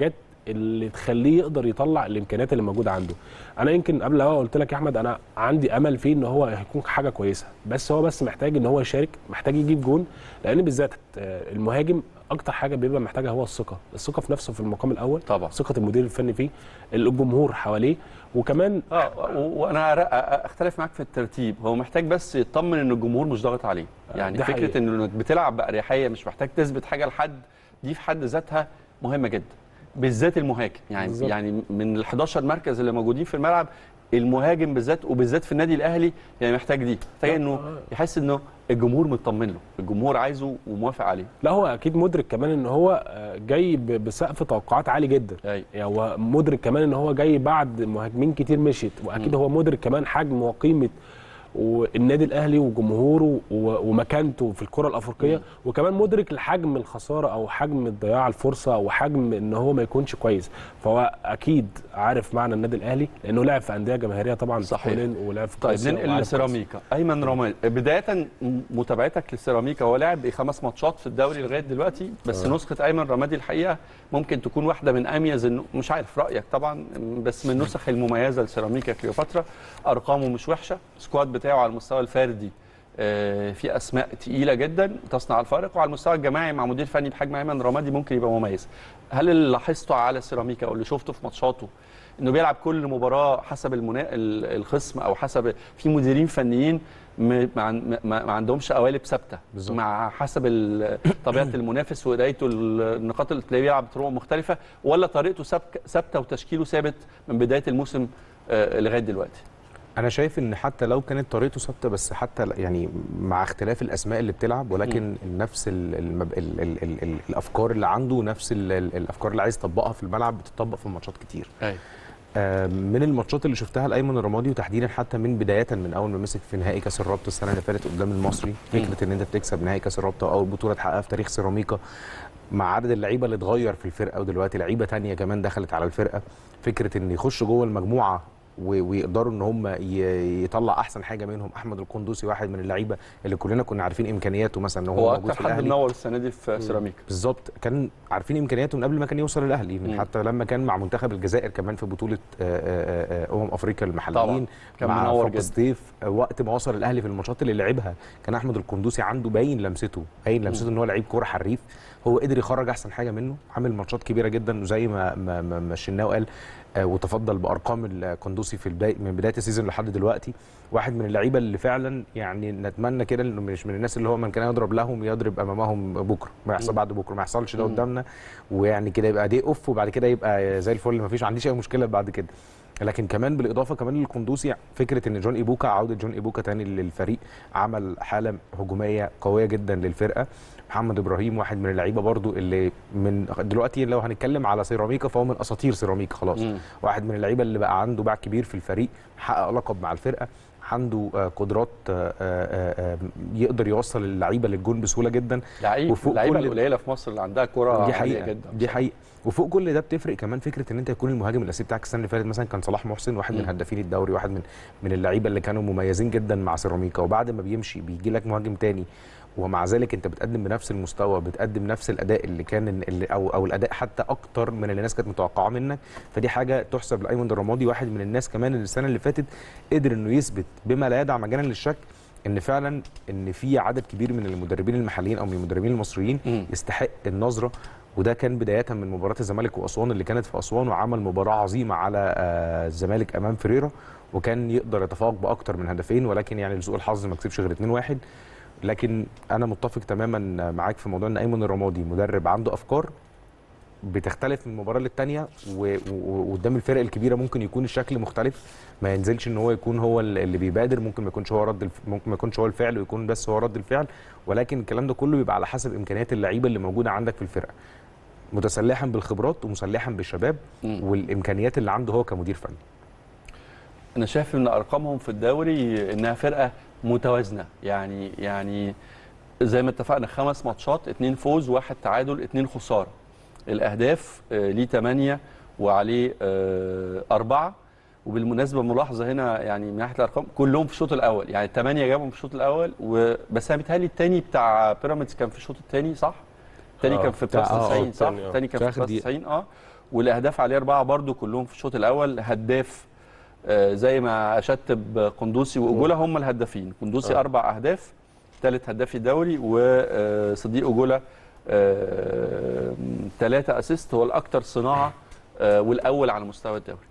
اللي تخليه يقدر يطلع الامكانيات اللي موجوده عنده انا يمكن قبل الهوا قلت لك يا احمد انا عندي امل فيه ان هو هيكون حاجه كويسه بس هو بس محتاج ان هو يشارك محتاج يجيب جون لان بالذات آه، المهاجم اكتر حاجه بيبقى محتاجها هو الثقه الثقه في نفسه في المقام الاول طبعا ثقه المدير الفني فيه الجمهور حواليه وكمان اه و- وانا أر- اختلف معاك في الترتيب هو محتاج بس يطمن ان الجمهور مش ضاغط عليه يعني دي فكره حقيقة. انك بتلعب باريحيه مش محتاج تثبت حاجه لحد دي في حد ذاتها مهمه جدا بالذات المهاجم يعني بالظبط. يعني من ال 11 مركز اللي موجودين في الملعب المهاجم بالذات وبالذات في النادي الاهلي يعني محتاج دي محتاج انه يحس انه الجمهور مطمن له الجمهور عايزه وموافق عليه لا هو اكيد مدرك كمان ان هو آه، جاي ب- بسقف توقعات عالي جدا ايوه يعني هو مدرك كمان ان هو جاي بعد مهاجمين كتير مشيت واكيد هو مدرك كمان حجم وقيمه والنادي الاهلي وجمهوره و- ومكانته في الكره الافريقيه وكمان مدرك لحجم الخساره او حجم ضياع الفرصه وحجم ان هو ما يكونش كويس فهو اكيد عارف معنى النادي الاهلي لانه لعب في انديه جماهيريه طبعا في صحيح. كولين ولعب في طيب كروسيا ننقل وعارف لسيراميكا ايمن رماد بدايه م- متابعتك للسيراميكا هو لعب بخمس ماتشات في الدوري لغايه دلوقتي بس آه. نسخه ايمن رمادي الحقيقه ممكن تكون واحده من اميز الن- مش عارف رايك طبعا بس من النسخ المميزه لسيراميكا كليوباترا ارقامه مش وحشه السكواد بتاعه على المستوى الفردي آه، في اسماء تقيله جدا تصنع الفارق وعلى المستوى الجماعي مع مدير فني بحجم ايمن رمادي ممكن يبقى مميز هل اللي لاحظته على سيراميكا او اللي شفته في ماتشاته انه بيلعب كل مباراه حسب المنا... ال- الخصم او حسب في مديرين فنيين م- ما, عن- ما, ما عندهمش قوالب ثابته بالظبط. مع حسب ال- طبيعه المنافس وقرايته النقاط اللي تلاقيه بيلعب بطرق مختلفه ولا طريقته ثابك- ثابته وتشكيله ثابت من بدايه الموسم آه، لغايه دلوقتي انا شايف ان حتى لو كانت طريقته ثابته بس حتى ل- يعني مع اختلاف الاسماء اللي بتلعب ولكن نفس ال ال ال ال ال ال الافكار اللي عنده نفس ال ال الافكار اللي عايز يطبقها في الملعب بتطبق في ماتشات كتير ايوه آه، من الماتشات اللي شفتها لايمن الرمادي وتحديدا حتى من بدايه من اول ما مسك في نهائي كاس الرابطه السنه اللي فاتت قدام المصري فكره ان انت بتكسب نهائي كاس الرابطه واول بطوله تحققها في تاريخ سيراميكا مع عدد اللعيبه اللي اتغير في الفرقه ودلوقتي لعيبه تانية كمان دخلت على الفرقه فكره ان يخش جوه المجموعه و- ويقدروا ان هم ي- يطلع احسن حاجه منهم احمد القندوسي واحد من اللعيبه اللي كلنا كنا عارفين امكانياته مثلا ان هو, هو موجود اكتر في حد الاهلي منور السنه دي في سيراميكا بالظبط كان عارفين امكانياته من قبل ما كان يوصل الاهلي من مم. حتى لما كان مع منتخب الجزائر كمان في بطوله آه، آه، آه، امم افريقيا المحليين طبعاً. كان مع منور فوق جدا. الصيف آه، وقت ما وصل الاهلي في الماتشات اللي لعبها كان احمد القندوسي عنده باين لمسته باين لمسته ان هو لعيب كوره حريف هو قدر يخرج احسن حاجه منه عامل ماتشات كبيره جدا وزي ما ما ما ما الشناوي قال آه، وتفضل بارقام القندوسي في البدايه من بدايه السيزون لحد دلوقتي واحد من اللعيبه اللي فعلا يعني نتمنى كده انه مش من الناس اللي هو من كان يضرب لهم يضرب امامهم بكره ما يحصل مم. بعد بكره ما يحصلش ده مم. قدامنا ويعني كده يبقى دي اوف وبعد كده يبقى زي الفل ما فيش ما عنديش اي مشكله بعد كده لكن كمان بالاضافه كمان للقندوسي فكره ان جون ايبوكا عوده جون ايبوكا تاني للفريق عمل حاله هجوميه قويه جدا للفرقه محمد ابراهيم واحد من اللعيبه برضو اللي من دلوقتي لو هنتكلم على سيراميكا فهو من اساطير سيراميكا خلاص مم. واحد من اللعيبه اللي بقى عنده باع كبير في الفريق حقق لقب مع الفرقه عنده آه، قدرات آه، آه، آه، يقدر يوصل اللعيبه للجون بسهوله جدا لعيب وفوق اللعيبه كل- القليله في مصر اللي عندها كره دي عالية حقيقه جدا دي حقيقه وفوق كل ده بتفرق كمان فكره ان انت يكون المهاجم الاساسي بتاعك السنه اللي فاتت مثلا كان صلاح محسن واحد من مم. هدافين الدوري واحد من من اللعيبه اللي كانوا مميزين جدا مع سيراميكا وبعد ما بيمشي بيجي لك مهاجم تاني ومع ذلك انت بتقدم بنفس المستوى بتقدم نفس الاداء اللي كان اللي او او الاداء حتى اكتر من اللي الناس كانت متوقعاه منك فدي حاجه تحسب لايمن الرمادي واحد من الناس كمان اللي السنه اللي فاتت قدر انه يثبت بما لا يدع مجالا للشك ان فعلا ان في عدد كبير من المدربين المحليين او من المدربين المصريين مم. يستحق النظره وده كان بدايه من مباراه الزمالك واسوان اللي كانت في اسوان وعمل مباراه عظيمه على آه، الزمالك امام فريرا وكان يقدر يتفوق باكتر من هدفين ولكن يعني لسوء الحظ ما كسبش غير 2-1 لكن انا متفق تماما معاك في موضوع ان ايمن الرمادي مدرب عنده افكار بتختلف من مباراه للتانيه و- و- وقدام الفرق الكبيره ممكن يكون الشكل مختلف ما ينزلش ان هو يكون هو اللي بيبادر ممكن ما يكونش هو رد الف... ممكن ما يكونش هو الفعل ويكون بس هو رد الفعل ولكن الكلام ده كله بيبقى على حسب امكانيات اللعيبه اللي موجوده عندك في الفرقه متسلحا بالخبرات ومسلحا بالشباب مم. والامكانيات اللي عنده هو كمدير فني انا شايف ان ارقامهم في الدوري انها فرقه متوازنه يعني يعني زي ما اتفقنا خمس ماتشات اتنين فوز واحد تعادل اتنين خساره الاهداف آه، ليه 8 وعليه آه، أربعة وبالمناسبه ملاحظه هنا يعني من ناحيه الارقام كلهم في الشوط الاول يعني 8 جابهم في الشوط الاول وبس انا بيتهيألي الثاني بتاع بيراميدز كان في الشوط الثاني صح؟ الثاني آه، كان في بتاع- بلس آه، 90 صح؟ التاني، آه. الثاني كان في في آخر بلس دقيقة. 90 اه والاهداف عليه اربعه برضو كلهم في الشوط الاول هداف آه، زي ما اشتب قندوسي واجولا هم الهدافين قندوسي آه. اربع اهداف ثالث هداف الدوري وصديق اجولا ثلاثه اسيست هو الاكثر صناعه آه، والاول على مستوى الدوري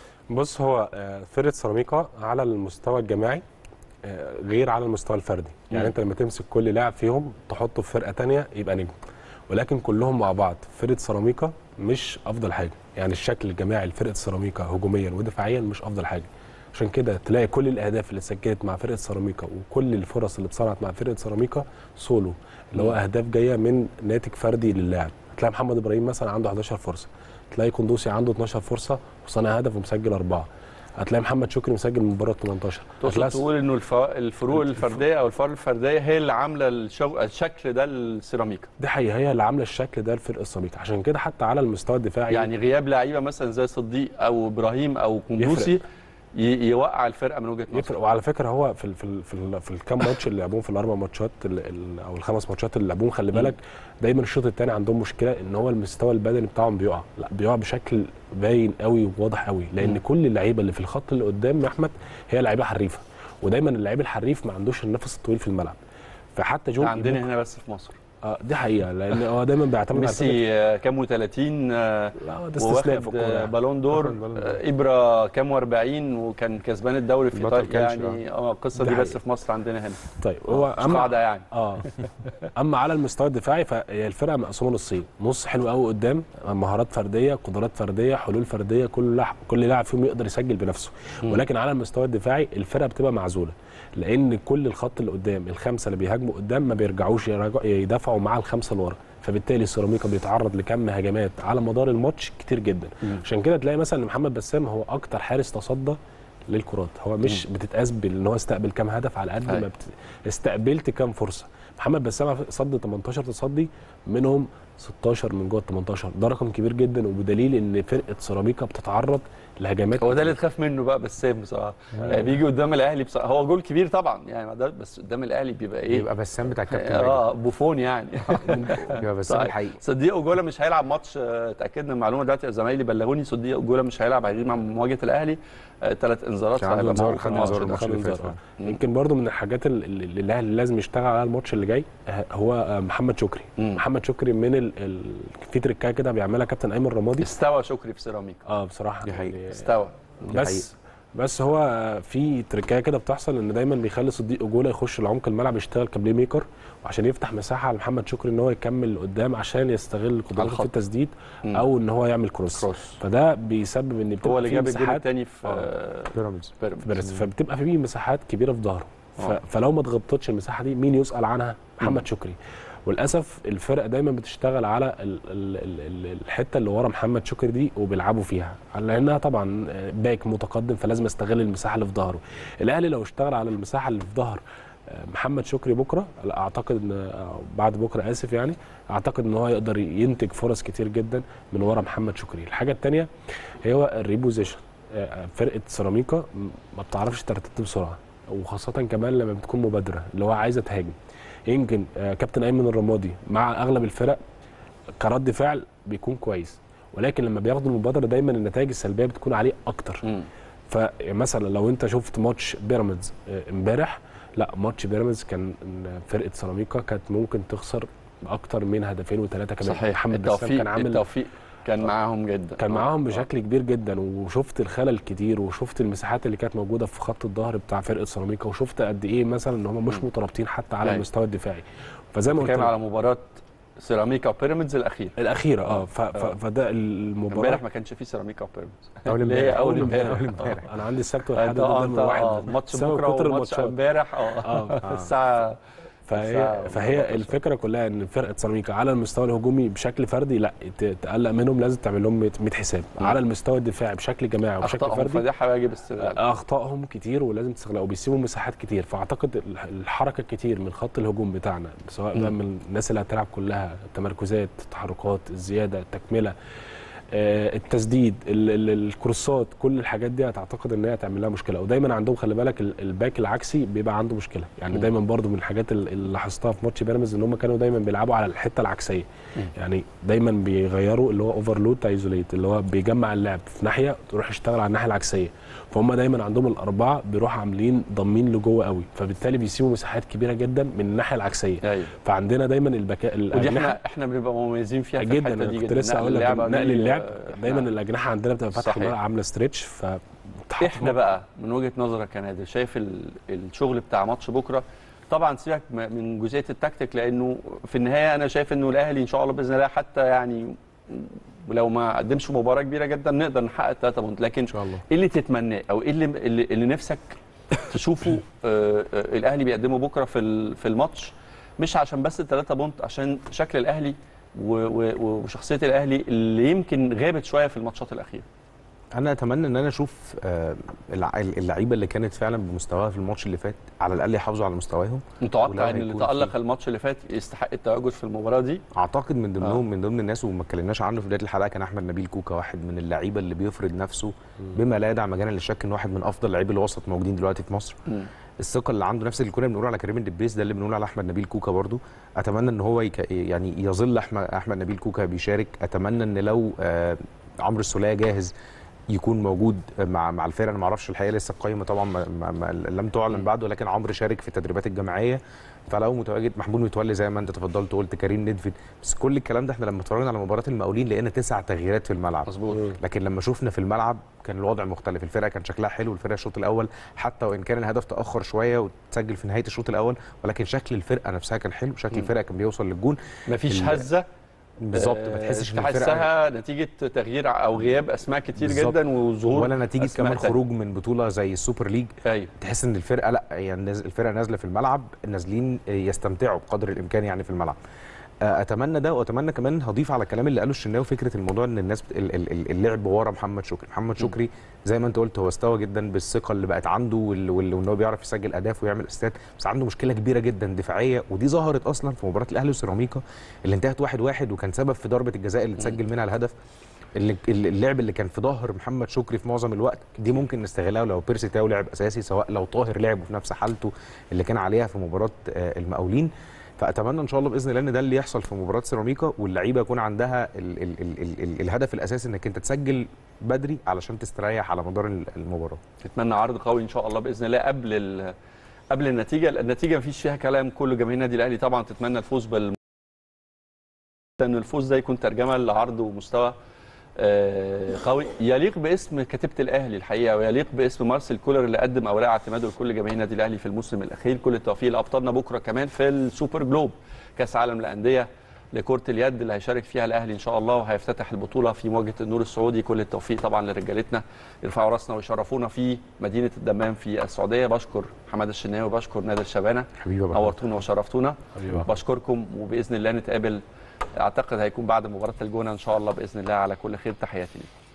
بص هو آه، فرقه سيراميكا على المستوى الجماعي آه، غير على المستوى الفردي يعني مم. انت لما تمسك كل لاعب فيهم تحطه في فرقه تانية يبقى نجم ولكن كلهم مع بعض فرقه سيراميكا مش افضل حاجه يعني الشكل الجماعي لفرقه سيراميكا هجوميا ودفاعيا مش افضل حاجه عشان كده تلاقي كل الاهداف اللي اتسجلت مع فرقه سيراميكا وكل الفرص اللي اتصنعت مع فرقه سيراميكا سولو اللي هو مم. اهداف جايه من ناتج فردي للاعب تلاقي محمد ابراهيم مثلا عنده 11 فرصه تلاقي قندوسي عنده 12 فرصه وصانع هدف ومسجل اربعه هتلاقي محمد شكري مسجل من مباراه 18 تقصد هتلاقي تقول انه الف- الفروق الف- الفرديه او الفرق الفرديه هي اللي عامله الشو... الشكل ده للسيراميكا دي حقيقه هي اللي عامله الشكل ده لفرقه سيراميكا عشان كده حتى على المستوى الدفاعي يعني غياب لعيبه مثلا زي صديق او ابراهيم او قندوسي ي- يوقع الفرقه من وجهه نظري يفرق وعلى فكره هو في ال في ال في, ال في الكام ماتش اللي لعبوهم في الاربع ماتشات ال- ال- او الخمس ماتشات اللي لعبوهم خلي بالك دايما الشوط الثاني عندهم مشكله ان هو المستوى البدني بتاعهم بيقع لا بيقع بشكل باين قوي وواضح قوي لان مم. كل اللعيبه اللي في الخط اللي قدام يا احمد هي لعيبه حريفه ودايما اللعيب الحريف ما عندوش النفس الطويل في الملعب فحتى جون عندنا هنا بس في مصر آه دي حقيقه لان هو دايما بيعتمد على فكرة- ميسي آه، كام و30 لا هو ده استسلام في واخد الكوره آه، يعني. بالون دور واخد بالون دور. آه، ابره كام و40 وكان كسبان الدوري في البطل ايطاليا كانش، يعني اه القصه ده دي بس حقيقي. في مصر عندنا هنا طيب هو مش اما قاعده يعني اه اما على المستوى الدفاعي فهي الفرقه مقسومه نصين نص حلو قوي قدام مهارات فرديه قدرات فرديه حلول فرديه كل لاعب كل لاعب فيهم يقدر يسجل بنفسه مم. ولكن على المستوى الدفاعي الفرقه بتبقى معزوله لان كل الخط اللي قدام الخمسه اللي بيهاجموا قدام ما بيرجعوش يراجع- يدافعوا مع الخمسه اللي ورا فبالتالي سيراميكا بيتعرض لكم هجمات على مدار الماتش كتير جدا مم. عشان كده تلاقي مثلا إن محمد بسام هو اكتر حارس تصدى للكرات هو مش بتتقاس بان هو استقبل كام هدف على قد أيوة. ما بت... استقبلت كام فرصه محمد بسام صد 18 تصدي منهم 16 من جوه ال 18 ده رقم كبير جدا وبدليل ان فرقه سيراميكا بتتعرض لهجمات هو ده اللي تخاف منه بقى بسام بصراحه يعني بيجي قدام الاهلي بصراحه هو جول كبير طبعا يعني ما ده بس قدام الاهلي بيبقى ايه يبقى بسام بتاع الكابتن ماجد اه بوفون يعني يبقى بسام طيب. الحقيقي صديق اوجولا مش هيلعب ماتش آه، اتاكدنا من المعلومه دلوقتي زمايلي بلغوني صديق اوجولا مش هيلعب هيغيب مع مواجهه الاهلي ثلاث انذارات كان عنده فهيبقى انذار معاهم في خد الماتش انذار ده. الماتش اللي خد فات انذار، آه. آه. يمكن برضو من الحاجات اللي اللي الاهلي لازم يشتغل عليها الماتش اللي جاي آه، هو آه، محمد شكري مم. محمد شكري من ال... ال... في تريكايه كده بيعملها كابتن ايمن رمادي استوى شكري في سيراميكا اه بصراحه دي حقيقة. يعني استوى دي بس بس هو في تركايه كده بتحصل ان دايما بيخلي صديق اجولا يخش لعمق الملعب يشتغل كبلاي ميكر وعشان يفتح مساحه على محمد شكري ان هو يكمل لقدام عشان يستغل قدراته الخط. في التسديد مم. او ان هو يعمل كروس كروس فده بيسبب ان بتبقى هو اللي في جاب الجول مساحات الثاني في آه. آه، بيراميدز بيراميدز بس فبتبقى في مساحات كبيره في ظهره ف... آه. فلو ما اتغطتش المساحه دي مين يسال عنها محمد شكري وللاسف الفرق دايما بتشتغل على ال... ال... ال... ال- الحته اللي ورا محمد شكري دي وبيلعبوا فيها لانها طبعا باك متقدم فلازم استغل المساحه اللي في ظهره الاهلي لو اشتغل على المساحه اللي في ظهر محمد شكري بكره لا، اعتقد ان بعد بكره اسف يعني اعتقد ان هو يقدر ينتج فرص كتير جدا من ورا محمد شكري الحاجه الثانيه هو الريبوزيشن آه، فرقه سيراميكا م- ما بتعرفش ترتد بسرعه وخاصه كمان لما بتكون مبادره اللي هو عايزه تهاجم يمكن آه، كابتن ايمن الرمادي مع اغلب الفرق كرد فعل بيكون كويس ولكن لما بياخدوا المبادره دايما النتائج السلبيه بتكون عليه اكتر مم. فمثلا لو انت شفت ماتش بيراميدز آه، امبارح لا ماتش بيراميدز كان إن فرقه سيراميكا كانت ممكن تخسر باكتر من هدفين وثلاثه كمان صحيح محمد بسام التوفيق كان عامل التوفيق كان معاهم جدا كان آه. معاهم آه. بشكل كبير جدا وشفت الخلل كتير وشفت المساحات اللي كانت موجوده في خط الظهر بتاع فرقه سيراميكا وشفت قد ايه مثلا ان هم مش مم. مترابطين حتى على أيوة. المستوى الدفاعي فزي ما قلت بتتكلم لك- على مباراه سيراميكا وبيراميدز الاخير الاخيره اه ف... آه. ف... فده المباراه امبارح ما كانش فيه سيراميكا وبيراميدز أول اللي هي امبارح. اول أول امبارح امبارح. آه. آه، انا عندي السبت انت والحد اه ده انت من واحد آه، ماتش بسبب بكره كتر وماتش الماتشات. امبارح اه آه. الساعه فهي الساعة فهي 14. الفكره كلها ان فرقه سيراميكا على المستوى الهجومي بشكل فردي لا ت- تقلق منهم لازم تعمل لهم 100 حساب مم. على المستوى الدفاعي بشكل جماعي وبشكل اخطائهم فردي فادحه واجب استغلال اخطائهم كتير ولازم تستغلها وبيسيبوا مساحات كتير فاعتقد الح- الحركه كتير من خط الهجوم بتاعنا سواء بقى مم. من الناس اللي هتلعب كلها التمركزات التحركات الزياده التكمله آه، التسديد ال- ال- الكروسات كل الحاجات دي هتعتقد ان هي هتعمل لها مشكله ودايما عندهم خلي بالك ال- الباك العكسي بيبقى عنده مشكله يعني مم. دايما برضو من الحاجات ال- اللي لاحظتها في ماتش بيراميدز ان هم كانوا دايما بيلعبوا على الحته العكسيه مم. يعني دايما بيغيروا اللي هو اوفرلود ايزوليت اللي هو بيجمع اللعب في ناحيه تروح يشتغل على الناحيه العكسيه فهم دايما عندهم الاربعه بيروحوا عاملين ضامين لجوه قوي فبالتالي بيسيبوا مساحات كبيره جدا من الناحيه العكسيه ايوه فعندنا دايما البكاء ودي احنا احنا بنبقى مميزين فيها في جدا الحته انا دي كنت جدا لسه نقل اقول لك اللعبة نقل دي، اللعب آه، دايما نعم. الاجنحه عندنا بتبقى فاتحه صحيح. بقى عامله ستريتش ف احنا بقى من وجهه نظرك يا نادر شايف ال- الشغل بتاع ماتش بكره طبعا سيبك م- من جزئيه التكتيك لانه في النهايه انا شايف انه الاهلي ان شاء الله باذن الله حتى يعني ولو ما قدمش مباراه كبيره جدا نقدر نحقق 3 بونت لكن ان شاء الله ايه اللي تتمناه او ايه اللي اللي, اللي نفسك تشوفه آه، آه، الاهلي بيقدمه بكره في ال- في الماتش مش عشان بس الثلاثه بونت عشان شكل الاهلي و- و- وشخصيه الاهلي اللي يمكن غابت شويه في الماتشات الاخيره انا اتمنى ان انا اشوف آه، الع- اللعيبه اللي كانت فعلا بمستواها في الماتش اللي فات على الاقل يحافظوا على مستواهم ولو متوقع ان اللي هيكون تالق في- الماتش اللي فات يستحق التواجد في المباراه دي اعتقد من ضمنهم آه. من ضمن الناس وما اتكلمناش عنه في بدايه الحلقه كان احمد نبيل كوكا واحد من اللعيبه اللي بيفرض نفسه بما لا يدع مجالا للشك ان واحد من افضل لعيبه الوسط موجودين دلوقتي في مصر الثقه اللي عنده نفس اللي كنا بنقول على كريم الدبيس ده اللي بنقول على احمد نبيل كوكا برضو اتمنى ان هو يك... يعني يظل احمد احمد نبيل كوكا بيشارك اتمنى ان لو آه، عمرو السوليه جاهز يكون موجود مع مع الفرقه انا ما اعرفش الحقيقه لسه القائمه طبعا ما ما ما لم تعلن بعد ولكن عمرو شارك في التدريبات الجماعيه فلو متواجد محمود متولي زي ما انت تفضلت وقلت كريم ندفد بس كل الكلام ده احنا لما اتفرجنا على مباراه المقاولين لقينا تسع تغييرات في الملعب مظبوط لكن لما شفنا في الملعب كان الوضع مختلف الفرقه كان شكلها حلو الفرقه الشوط الاول حتى وان كان الهدف تاخر شويه وتسجل في نهايه الشوط الاول ولكن شكل الفرقه نفسها كان حلو شكل مم. الفرقه كان بيوصل للجون مفيش ال- هزه بالظبط ما آه، تحسش ان الفرقه تحسها نتيجه تغيير او غياب اسماء كتير بالظبط. جدا وظهور ولا نتيجه أسماء كمان تانية. خروج من بطوله زي السوبر ليج ايوه تحس ان الفرقه لا يعني ناز- الفرقه نازله في الملعب نازلين يستمتعوا بقدر الامكان يعني في الملعب آه، اتمنى ده واتمنى كمان هضيف على الكلام اللي قاله الشناوي فكره الموضوع ان الناس بت- ال- ال- ال- اللعب ورا محمد شكري محمد شكري زي ما انت قلت هو استوى جدا بالثقه اللي بقت عنده وال- وال- وان هو بيعرف يسجل اهداف ويعمل اسيستات بس عنده مشكله كبيره جدا دفاعيه ودي ظهرت اصلا في مباراه الاهلي وسيراميكا اللي انتهت واحد واحد وكان سبب في ضربه الجزاء اللي تسجل منها الهدف اللي اللي- اللعب اللي كان في ظهر محمد شكري في معظم الوقت دي ممكن نستغلها لو بيرسي تاو لعب اساسي سواء لو طاهر لعب في نفس حالته اللي كان عليها في مباراه آه، المقاولين فاتمنى ان شاء الله باذن الله ان ده اللي يحصل في مباراه سيراميكا واللعيبه يكون عندها ال ال ال ال ال الهدف الاساسي انك انت تسجل بدري علشان تستريح على مدار ال- المباراه نتمنى عرض قوي ان شاء الله باذن الله قبل ال- قبل النتيجه النتيجه مفيش فيها كلام كل جماهير النادي الاهلي طبعا تتمنى الفوز بال ان الفوز ده يكون ترجمه لعرض ومستوى آه، قوي يليق باسم كتيبه الاهلي الحقيقه ويليق باسم مارسيل كولر اللي قدم اوراق اعتماده لكل جماهير النادي الاهلي في الموسم الاخير كل التوفيق لابطالنا بكره كمان في السوبر جلوب كاس عالم الانديه لكره اليد اللي هيشارك فيها الاهلي ان شاء الله وهيفتتح البطوله في مواجهه النور السعودي كل التوفيق طبعا لرجالتنا يرفعوا راسنا ويشرفونا في مدينه الدمام في السعوديه بشكر حماد الشناوي وبشكر نادر شبانه حبيبي يا أبو حميد. نورتونا وشرفتونا حبيبي. بشكركم وباذن الله نتقابل اعتقد هيكون بعد مباراه الجونه ان شاء الله باذن الله على كل خير تحياتي لكم